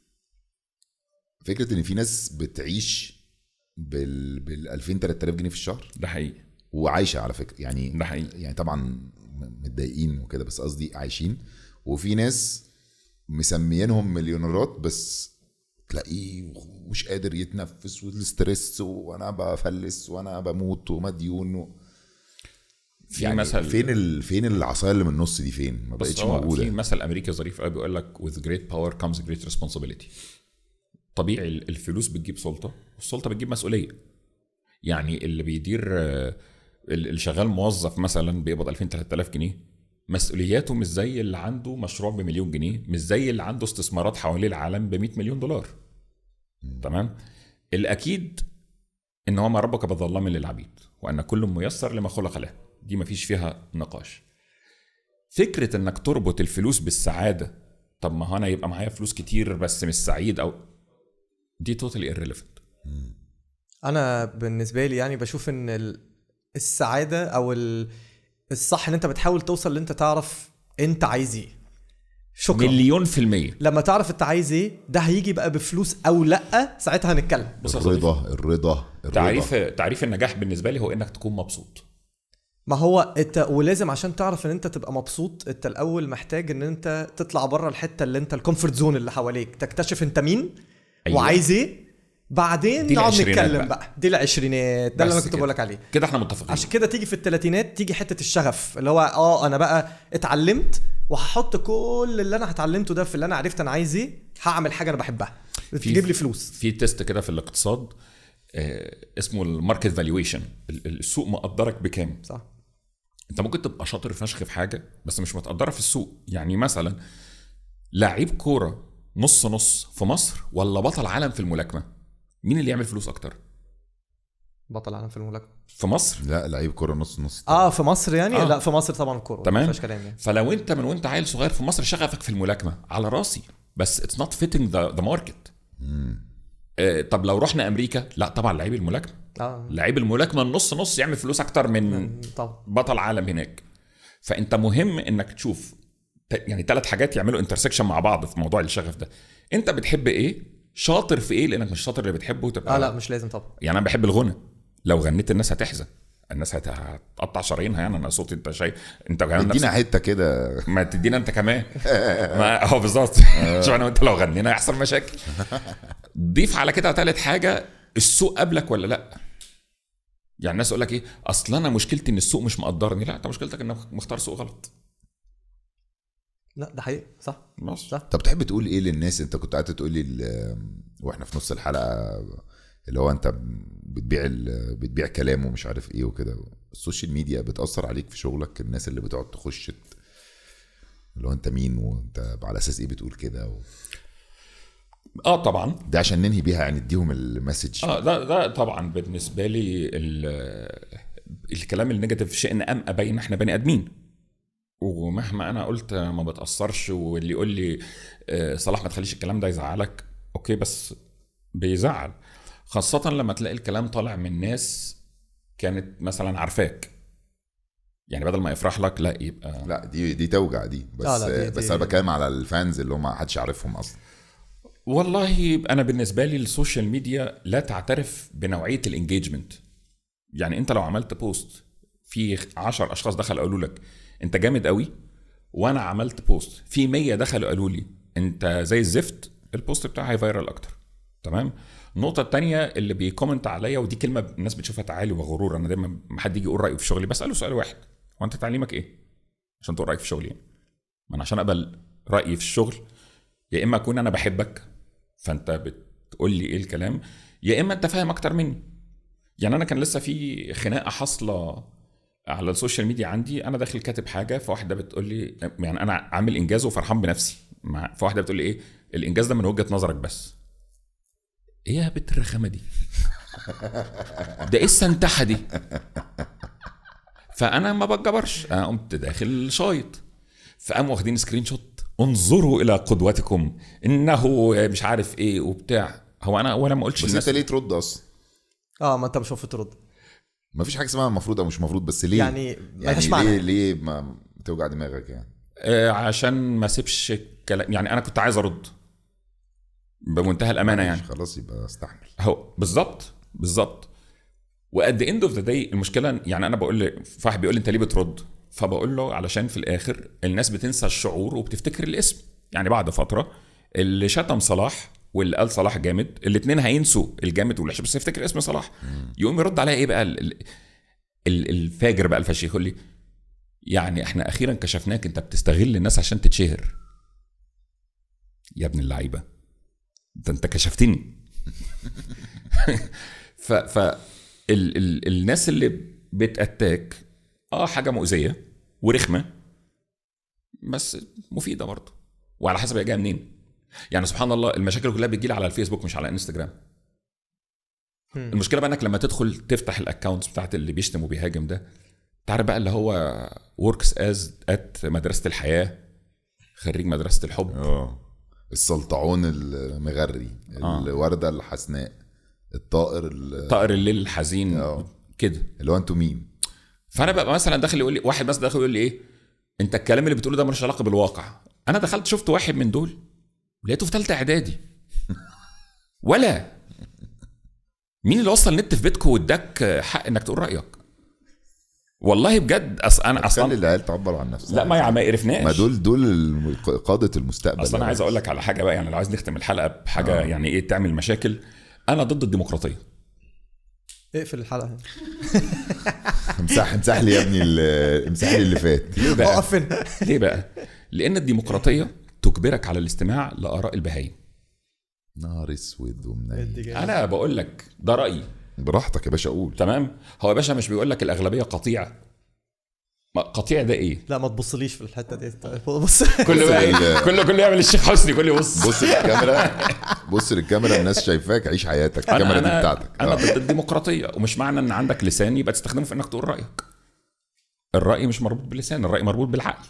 فكرة ان في ناس بتعيش بال بال 2000 3000 جنيه في الشهر ده حقيقي وعايشة على فكرة يعني ده حقيقي يعني طبعا م- متضايقين وكده بس قصدي عايشين وفي ناس مسميينهم مليونيرات بس تلاقيه مش قادر يتنفس والستريس وانا بفلس وانا بموت ومديون و... في يعني مثل فين ال... فين العصايه اللي من النص دي فين ما بص بقتش هو موجوده في مثل امريكي ظريف قوي بيقول لك with great power comes great responsibility طبيعي ال- الفلوس بتجيب سلطه والسلطه بتجيب مسؤوليه يعني اللي بيدير آه، ال- اللي شغال موظف مثلا بيقبض 2000 3000 جنيه مسؤولياته مش زي اللي عنده مشروع بمليون جنيه مش زي اللي عنده استثمارات حوالين العالم ب 100 مليون دولار تمام الاكيد ان هو ما ربك بظلام للعبيد وان كل ميسر لما خلق له دي ما فيش فيها نقاش فكره انك تربط الفلوس بالسعاده طب ما هو انا يبقى معايا فلوس كتير بس مش سعيد او دي توتالي irrelevant انا بالنسبه لي يعني بشوف ان ال- السعاده او ال- الصح ان انت بتحاول توصل اللي انت تعرف انت عايز ايه شكرا مليون في المية لما تعرف انت عايز ايه ده هيجي بقى بفلوس او لا ساعتها هنتكلم بص يا صديقي، الرضا الرضا الرضا تعريف تعريف النجاح بالنسبه لي هو انك تكون مبسوط ما هو انت ولازم عشان تعرف ان انت تبقى مبسوط انت الاول محتاج ان انت تطلع بره الحته اللي انت الكومفورت زون اللي حواليك تكتشف انت مين أيوة. أيوة. وعايز ايه بعدين دي نقعد العشرينات نتكلم بقى. بقى. بقى دي العشرينات ده اللي انا بس كنت كده. بقول لك عليه كده احنا متفقين عشان كده تيجي في الثلاثينات تيجي حته الشغف اللي هو اه انا بقى اتعلمت وهحط كل اللي انا اتعلمته ده في اللي انا عرفت انا عايز ايه هعمل حاجه انا بحبها تجيب لي فلوس في تيست كده في الاقتصاد آه، اسمه الماركت فالويشن السوق مقدرك بكام صح انت ممكن تبقى شاطر فشخ في حاجه بس مش متقدره في السوق يعني مثلا لعيب كوره نص نص في مصر ولا بطل عالم في الملاكمه مين اللي يعمل فلوس اكتر بطل عالم في الملاكمه في مصر لا لعيب كوره نص نص اه في مصر يعني آه. آه. لا في مصر طبعا الكوره تمام. ما فيهاش كلام يعني فلو انت من وانت عيل صغير في مصر شغفك في الملاكمه على راسي بس اتس نوت فيتنج ذا ماركت طب لو رحنا امريكا لا طبعا لعيب الملاكمه اه لعيب الملاكمه النص نص يعمل فلوس اكتر من طبعا بطل عالم هناك فانت مهم انك تشوف ت- يعني ثلاث حاجات يعملوا انترسكشن مع بعض في موضوع الشغف ده انت بتحب ايه شاطر في ايه لانك مش شاطر اللي بتحبه تبقى اه لا مش لازم طبعا يعني انا بحب الغنى لو غنيت الناس هتحزن الناس هت- هتقطع شرايينها يعني انا صوتي انت شايف انت كمان نفس ادينا حته كده ما تدينا انت كمان ما هو بالظبط شوف انا وانت لو غنينا هيحصل مشاكل ضيف على كده تالت حاجه السوق قبلك ولا لا يعني الناس يقول لك ايه اصل انا مشكلتي ان السوق مش مقدرني لا انت مشكلتك انك مختار سوق غلط لا ده حقيقي صح بس صح طب تحب تقول ايه للناس انت كنت قاعد تقول لي ال- واحنا في نص الحلقه اللي هو انت بتبيع ال- بتبيع كلام ومش عارف ايه وكده السوشيال ميديا بتاثر عليك في شغلك الناس اللي بتقعد تخش ت- اللي هو انت مين وانت على اساس ايه بتقول كده و... اه طبعا ده عشان ننهي بيها يعني اديهم المسج اه ده ده طبعا بالنسبه لي ال- الكلام النيجاتيف شئنا ام ابين احنا بني ادمين ومهما انا قلت ما بتاثرش واللي يقول لي آه، صلاح ما تخليش الكلام ده يزعلك اوكي بس بيزعل خاصه لما تلاقي الكلام طالع من ناس كانت مثلا عارفاك يعني بدل ما يفرح لك لا يبقى لا دي دي توجع دي بس لا، لا، دي- بس دي- انا بتكلم على الفانز اللي هم ما حدش عارفهم اصلا والله انا بالنسبه لي السوشيال ميديا لا تعترف بنوعيه الانجيجمنت يعني انت لو عملت بوست في 10 اشخاص دخلوا قالوا لك انت جامد قوي وانا عملت بوست في 100 دخلوا قالوا لي انت زي الزفت البوست بتاعي هيفيرال اكتر تمام النقطة التانية اللي بيكومنت عليا ودي كلمة الناس بتشوفها تعالي وغرور أنا دايما ما حد يجي يقول رأيه في شغلي بسأله سؤال واحد هو أنت تعليمك إيه؟ عشان تقول رأيك في شغلي يعني. ما أنا عشان أقبل رأيي في الشغل يا إما أكون أنا بحبك فانت بتقول لي ايه الكلام يا اما انت فاهم اكتر مني يعني انا كان لسه في خناقه حاصله على السوشيال ميديا عندي انا داخل كاتب حاجه فواحده بتقول لي يعني انا عامل انجاز وفرحان بنفسي مع- فواحده بتقول لي ايه الانجاز ده من وجهه نظرك بس ايه يا بنت الرخامه دي ده ايه السنتحه دي فانا ما بتجبرش انا قمت داخل شايط فقاموا واخدين سكرين شوت انظروا الى قدوتكم انه مش عارف ايه وبتاع هو انا ولا ما قلتش بس للناس انت ليه ترد اصلا اه ما انت مش المفروض ترد ما فيش حاجه اسمها المفروض او مش مفروض بس ليه يعني ملهاش يعني معنى. ليه ليه ما توجع دماغك يعني آه، عشان ما اسيبش الكلام يعني انا كنت عايز ارد بمنتهى الامانه يعني خلاص يبقى استحمل هو بالظبط بالظبط وات ذا اند اوف ذا داي المشكله يعني انا بقول لي واحد بيقول لي انت ليه بترد فبقول له علشان في الاخر الناس بتنسى الشعور وبتفتكر الاسم يعني بعد فتره اللي شتم صلاح واللي قال صلاح جامد الاثنين هينسوا الجامد والوحش بس يفتكر اسم صلاح يقوم يرد عليا ايه بقى ال- ال- ال- الفاجر بقى الفشيخ يقول لي يعني احنا اخيرا كشفناك انت بتستغل الناس عشان تتشهر يا ابن اللعيبه ده انت كشفتني ف ف ال ال الناس اللي بتاتاك اه حاجه مؤذيه ورخمه بس مفيده برضه وعلى حسب هي جايه منين يعني سبحان الله المشاكل كلها بتجيلي على الفيسبوك مش على انستجرام المشكله بقى انك لما تدخل تفتح الاكونتس بتاعت اللي بيشتم وبيهاجم ده تعرف بقى اللي هو وركس از ات مدرسه الحياه خريج مدرسه الحب اه السلطعون المغري آه. الورده الحسناء الطائر ال- طائر الليل الحزين آه. كده اللي هو انتوا مين فانا بقى مثلا داخل يقول لي واحد بس داخل يقول لي ايه انت الكلام اللي بتقوله ده ملوش علاقه بالواقع انا دخلت شفت واحد من دول لقيته في ثالثه اعدادي ولا مين اللي وصل النت في بيتكم واداك حق انك تقول رايك والله بجد أص... انا خلي اصلا العيال تعبر عن نفسها لا ما يع- ما عرفناش ما دول دول الم- قاده المستقبل اصل انا عايز اقول لك على حاجه بقى يعني لو عايز نختم الحلقه بحاجه آه. يعني ايه تعمل مشاكل انا ضد الديمقراطيه اقفل الحلقه امسح امسح لي يا ابني ال- امسح لي اللي فات ليه بقى اقف هنا ليه بقى لان الديمقراطيه تجبرك على الاستماع لاراء البهايم نهار اسود ومنيل انا بقول لك ده رايي براحتك يا باشا قول تمام هو يا باشا مش بيقول لك الاغلبيه قطيع ما قطيع ده ايه لا ما تبصليش في الحته دي بص كله بقى ال- كله كله يعمل الشيخ حسني كله يبص بص للكاميرا بص للكاميرا الناس شايفاك عيش حياتك انا الكاميرا دي انا بتاعتك انا آه. ضد الديمقراطيه ومش معنى ان عندك لسان يبقى تستخدمه في انك تقول رايك الراي مش مربوط باللسان الراي مربوط بالعقل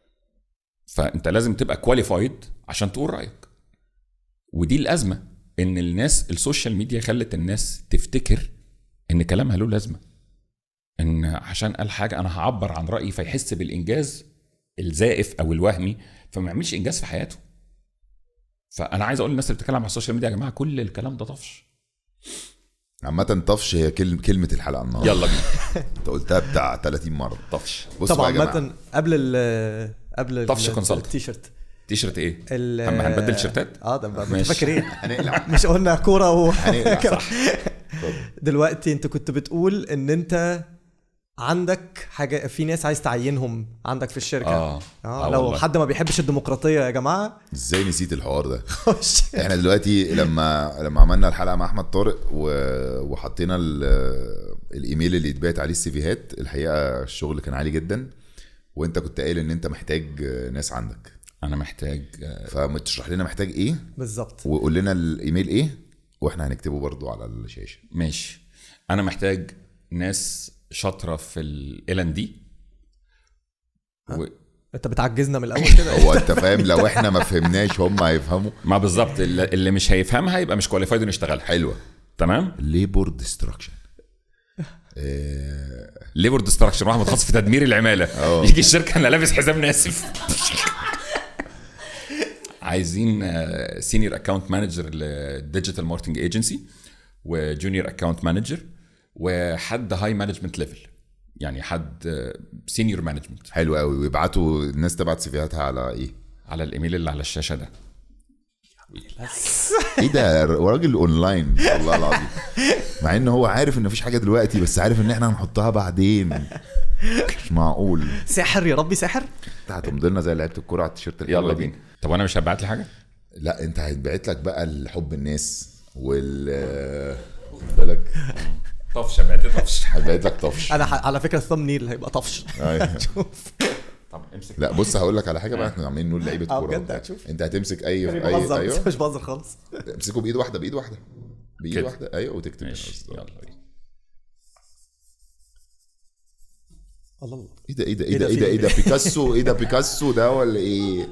فانت لازم تبقى كواليفايد عشان تقول رايك ودي الازمه ان الناس السوشيال ميديا خلت الناس تفتكر ان كلامها له لازمه ان عشان قال حاجه انا هعبر عن رايي فيحس بالانجاز الزائف او الوهمي فما يعملش انجاز في حياته فانا عايز اقول للناس اللي بتتكلم على السوشيال ميديا يا جماعه كل الكلام ده طفش عامة طفش هي كلمة كلمة الحلقة النهاردة يلا بينا انت قلتها بتاع 30 مرة طفش بصوا طبعا بقى يا جماعة عامة قبل ال قبل ال- طفش consult. التيشيرت تي شيرت ايه؟ ال- هم هنبدل تيشيرتات؟ اه ده بقى- انت ماشي. فاكر ايه؟ هنقلع مش قلنا كوره و هنقلع صح دلوقتي انت كنت بتقول ان انت عندك حاجه في ناس عايز تعينهم عندك في الشركه اه اه آه لو والله. حد ما بيحبش الديمقراطيه يا جماعه ازاي نسيت الحوار ده خش احنا دلوقتي لما لما عملنا الحلقه مع احمد طارق و... وحطينا ال... الايميل اللي يتبعت عليه السيفيهات الحقيقه الشغل كان عالي جدا وانت كنت قايل ان انت محتاج ناس عندك انا محتاج آه، فما تشرح لنا محتاج ايه بالظبط وقول لنا الايميل ايه واحنا هنكتبه برضو على الشاشه ماشي انا محتاج ناس شاطره في ال ان دي انت بتعجزنا من الاول كده هو انت فاهم لو احنا ما فهمناش هم هيفهموا ما بالظبط اللي اللي مش هيفهمها يبقى مش كواليفايد انه يشتغلها حلوه تمام ليبور ديستراكشن ليبر ديستراكشن واحد متخصص في تدمير العماله اه. يجي الشركه انا لابس حزام ناسف عايزين سينيور اكونت مانجر للديجيتال ماركتنج ايجنسي وجونيور اكونت مانجر وحد هاي مانجمنت ليفل يعني حد سينيور مانجمنت حلو قوي ويبعتوا الناس تبعت سيفيهاتها على ايه على الايميل اللي على الشاشه ده ايه ده راجل اونلاين والله العظيم مع ان هو عارف ان مفيش حاجه دلوقتي بس عارف ان احنا هنحطها بعدين مش معقول ساحر يا ربي ساحر انت هتمضي لنا زي لعيبه الكوره على التيشيرت الحلوة يلا دي. بينا طب وانا مش هبعت لي حاجه لا انت هيتبعت لك بقى الحب الناس وال خد بالك طفش هبعت لي طفش هيتبعت لك طفش انا ح- على فكره الثumb نيل هيبقى طفش أيوة. شوف طب امسك لا بص هقول لك على حاجه بقى احنا عاملين نقول لعيبه اه كوره بجد وبتاع. هتشوف. انت هتمسك اي يعني اي بهزر ايوه مش بهزر خالص امسكه بايد واحده بايد واحده بايد كده. واحده ايوه وتكتب ماشي هنا. يلا الله الله ايه ده ايه ده إيه ايه ده ده ايه في ده إيه؟ ايه ده بيكاسو ايه ده بيكاسو ده ولا ايه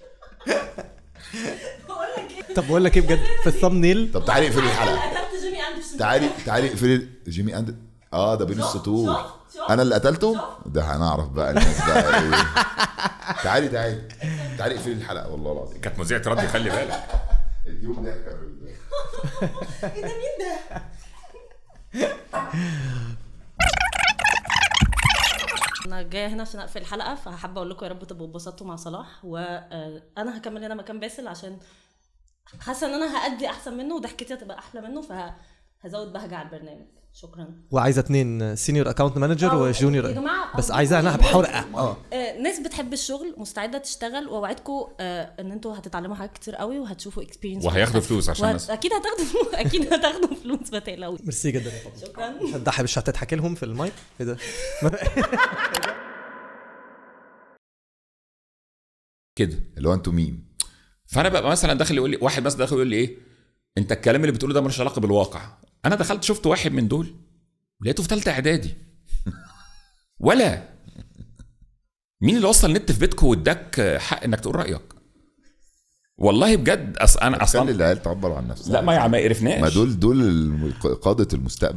طب بقول لك ايه بجد في الثumb نيل طب تعالي اقفلي الحلقه قتلت جيمي اندرسون تعالي تعالي اقفلي جيمي اند اه ده بين السطور شوف، شوف. انا اللي قتلته ده هنعرف بقى الناس بقى ايه تعالي تعالي تعالي اقفلي الحلقه والله العظيم كانت مذيعه رد خلي بالك اليوم ضحكه ايه ده مين ده؟ انا جايه هنا عشان اقفل الحلقه فحابه اقول لكم يا رب تبقوا اتبسطتوا مع صلاح وانا هكمل هنا مكان باسل عشان حاسه ان انا هادي احسن منه وضحكتي هتبقى احلى منه فهزود بهجه على البرنامج شكرا وعايزه اتنين سينيور اكونت مانجر آه، وجونيور يا جماعة، بس أرجوكم عايزه انا يعني بحاول برضه- أ- اه آه، ناس بتحب الشغل مستعده تشتغل واوعدكم آه، ان انتوا هتتعلموا حاجات كتير قوي وهتشوفوا اكسبيرينس وهياخدوا فلوس عشان الناس اكيد هتاخدوا اكيد هتاخدوا فلوس ما تقلقوش ميرسي جدا يا فاطمه شكرا مش هتضحي مش هتضحكي لهم في المايك ايه ده كده اللي هو انتوا مين فانا بقى مثلا داخل يقول لي واحد مثلا داخل يقول لي ايه انت الكلام اللي بتقوله ده ملوش علاقه بالواقع انا دخلت شفت واحد من دول لقيته في ثالثه اعدادي ولا مين اللي وصل نت في بيتكم واداك حق انك تقول رايك والله بجد أص... انا خلي اصلا العيال تعبر عن نفسها لا ما ما عرفناش ما دول دول الم- قاده المستقبل